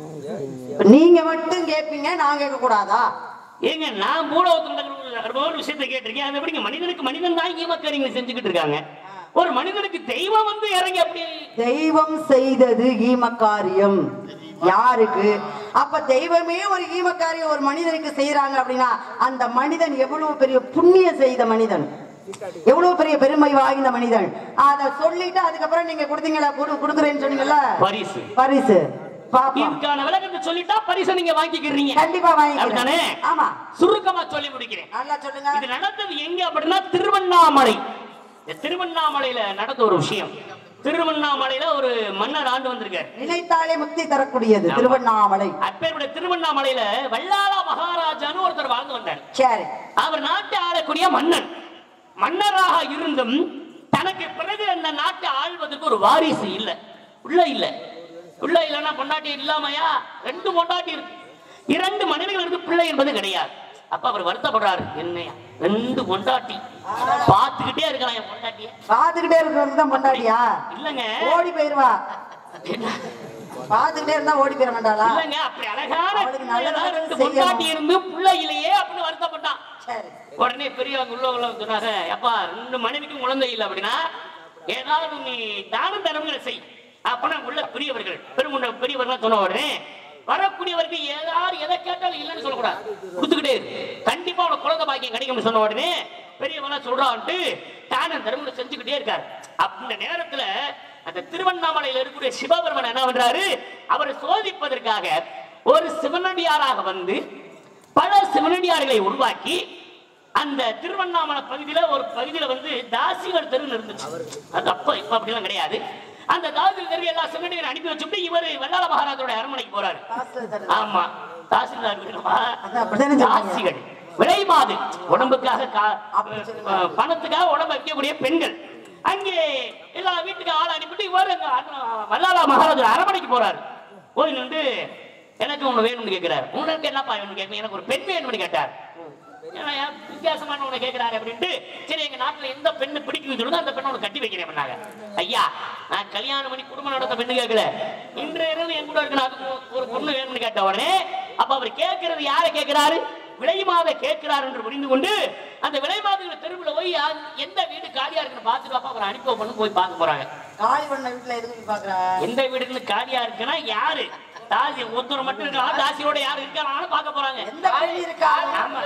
இப்ப நீங்க மட்டும் கேட்பீங்க நான் கேட்க கூடாதா ஏங்க நான் மூலவத்துல நடக்கிற ஒரு விஷயத்தை கேட்டிருக்கேன் அது எப்படிங்க மனிதனுக்கு மனிதன் தான் ஈமக்காரியங்களை செஞ்சுக்கிட்டு இருக்காங்க ஒரு மனிதனுக்கு தெய்வம் வந்து இறங்கி அப்படி தெய்வம் செய்தது ஈமக்காரியம் யாருக்கு அப்ப தெய்வமே ஒரு ஈமக்காரியம் ஒரு மனிதனுக்கு செய்யறாங்க அப்படின்னா அந்த மனிதன் எவ்வளவு பெரிய புண்ணியம் செய்த மனிதன் எவ்வளவு பெரிய பெருமை வாய்ந்த மனிதன் அத சொல்லிட்டு அதுக்கப்புறம் நீங்க கொடுத்தீங்களா குடு- கொடுக்குறேன்னு சொன்னீங்கல்ல பரிசு பரிசு பாப்பா இதுக்கான விளக்கத்தை சொல்லிட்டா பரிசை நீங்க வாங்கிக்கிறீங்க கண்டிப்பா அப்படிதானே வாங்கிக்கிறேன் ஆமா சுருக்கமா சொல்லி முடிக்கிறேன் நல்லா சொல்லுங்க இது நடந்தது எங்க அப்படின்னா திருவண்ணாமலை இந்த திருவண்ணாமலையில நடந்த ஒரு விஷயம் திருவண்ணாமலையில ஒரு மன்னர் ஆண்டு வந்திருக்காரு நினைத்தாலே முக்தி தரக்கூடியது திருவண்ணாமலை அப்பேருடைய திருவண்ணாமலையில வல்லாள மகாராஜான்னு ஒருத்தர் வாழ்ந்து வந்தார் சரி அவர் நாட்டை ஆளக்கூடிய மன்னன் மன்னராக இருந்தும் தனக்கு பிறகு அந்த நாட்டை ஆள்வதற்கு ஒரு வாரிசு இல்ல உள்ள இல்ல உள்ள இல்லைன்னா பொண்டாட்டி இல்லாமையா ரெண்டு பொண்டாட்டி இருக்கு இரண்டு மனைவிகளுக்கு பிள்ளை என்பது கிடையாது அப்ப அவர் வருத்தப்படுறாரு என்னையா ரெண்டு பொண்டாட்டி பார்த்துக்கிட்டே இருக்கலாம் என் பொண்டாட்டிய பாத்துக்கிட்டே இருக்கிறது தான் பொண்டாட்டியா இல்லங்க ஓடி போயிருவா என்ன? பாத்துக்கிட்டே இருந்தா ஓடி போயிட மாட்டாளா இல்லங்க அப்படி அழகான அவளுக்கு நல்லது பிள்ளைதான் ரெண்டு செய்யணும். பொண்டாட்டி இருந்து பிள்ளை இல்லையே அப்படின்னு வருத்தப்பட்டான் சரி உடனே பெரியவங்க உள்ள உள்ள சொன்னாங்க அப்பா ரெண்டு மனைவிக்கும் குழந்தை இல்லை அப்படின்னா ஏதாவது நீ தானம் தரங்களை செய் அப்பனா உள்ள பெரியவர்கள் பெருமுண்ட பெரியவர்கள் சொன்ன உடனே வரக்கூடியவருக்கு ஏதாவது எதை கேட்டாலும் இல்லைன்னு சொல்லக்கூடாது கொடுத்துக்கிட்டே இரு. கண்டிப்பா உனக்கு குழந்தை பாக்கியம் கிடைக்கும்னு சொன்ன உடனே பெரியவங்க சொல்றான்ட்டு தானம் தர்மங்களை செஞ்சுக்கிட்டே இருக்காரு அந்த நேரத்துல அந்த திருவண்ணாமலையில இருக்கக்கூடிய சிவபெருமன் என்ன பண்றாரு அவரை சோதிப்பதற்காக ஒரு சிவனடியாராக வந்து பல சிவனடியார்களை உருவாக்கி அந்த திருவண்ணாமலை பகுதியில ஒரு பகுதியில வந்து தாசிவர் தெருன்னு இருந்துச்சு அது அப்ப இப்ப அப்படிலாம் கிடையாது அந்த தாசிவர் தெரு எல்லா சிவனடியாரும் அனுப்பி வச்சுட்டு இவர் வல்லாள மகாராஜோட அரண்மனைக்கு போறாரு தாசில்தார் தெரு. ஆமா தாசில்தார் வீடுமா அது அப்படித்தானே சொல்றாங்க. தாசிகள் விளைமாது உடம்புக்காக கா- அப்படி சொல்லுங்க. அஹ், பணத்துக்காக உடம்ப வைக்கக்கூடிய பெண்கள் அங்கே எல்லா வீட்டுக்கு ஆள் அனுப்பிட்டு இவர் அங்க அண்ணா- வல்லாள மகாராஜா அரண்மனைக்கு போறாரு போய் நின்று எனக்கு ஒண்ணு வேணும்னு கேட்கிறாரு உனக்கு என்னப்பா வேணும்னு கேட்க எனக்கு ஒரு பெண் வேணும்னு கேட்டார் ஏன்னா, ஏன் வித்தியாசமான உன்னை கேட்கிறாரு அப்படின்ட்டு சரி எங்க நாட்டுல எந்த பெண்ணு பிடிக்குன்னு சொல்லுங்க அந்த பெண்ணை உனக்கு கட்டி வைக்கிறேன் பண்ணாங்க ஐயா நான் கல்யாணம் பண்ணி குடும்பம் நடத்த பெண்ணு கேட்கல இன்று இரவு என் கூட இருக்க நான் ஒரு பொண்ணு வேணும்னு கேட்ட உடனே அப்ப அவர் கேட்கறது யாரை கேட்கிறாரு விலைமாத கேட்கிறார் என்று புரிந்து கொண்டு அந்த விலைமாத தெருவுல போய் யார் எந்த வீடு காலியா இருக்குன்னு பார்த்துட்டு அப்ப அவர் அனுப்பி பண்ணு போய் பார்க்க போறாங்க காளி பண்ண வீட்டுல எதுக்கு போய் பாக்குற எந்த வீடுன்னு காலியா இருக்குன்னா யாரு தாசி ஒருத்தர் மட்டும் இருக்கலாம் தாசியோட யாரு இருக்காங்கன்னு பார்க்க போறாங்க எந்த பெண் இருக்கா ஆமா.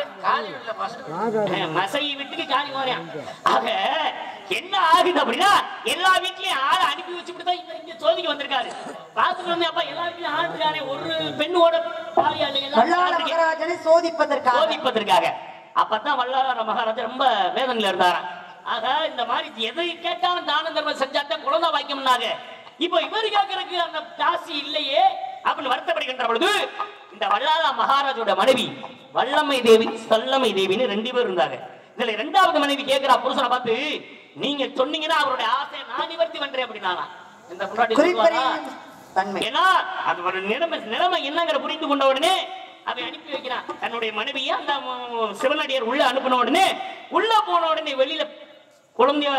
அஹ், மசை வீட்டுக்கு காலி போறேன் ஆக என்ன ஆகுது அப்படின்னா எல்லா வீட்லயும் ஆளை அனுப்பி வச்சுட்டு தான் இவர் இங்க சோதிக்க வந்திருக்காரு பார்த்துட்டு வந்து அப்பா எல்லா வீட்லயும் ஆள் இருக்கானே ஒரு பெண்ணோட பாலியா வல்லாள மகாராஜனை சோதிப்பதற்காக சோதிப்பதற்காக அப்பதான் வல்லார மகாராஜா ரொம்ப வேதனையில இருந்தாராம் ஆக இந்த மாதிரி எதை கேட்டாலும் தான தர்மம் செஞ்சாத்தான் குழந்தை வாக்கியம்னாங்க இப்போ இவர் கேட்கறதுக்கு அந்த தாசி இல்லையே அப்படின்னு வருத்தப்படுகின்ற பொழுது இந்த வல்லாள மகாராஜோட மனைவி வல்லமை தேவி சல்லமை தேவின்னு ரெண்டு பேர் இருந்தாங்க இதுல இரண்டாவது மனைவி கேட்கிறா புருஷனை பார்த்து நீங்க சொன்னீங்கன்னா அவருடைய ஆசையை நான் நிவர்த்தி பண்றேன் அப்படின்னானா இந்த முன்னாடி குறிப்பறியும் தன்மை ஏன்னா அது ஒரு நிலைமை நிலைமை என்னங்கிற புரிந்து கொண்ட உடனே அதை அனுப்பி வைக்கிறான் தன்னுடைய மனைவியை அந்த ம், சிவனடியார் உள்ள அனுப்பின உடனே உள்ள போன உடனே வெளியில குழந்தைய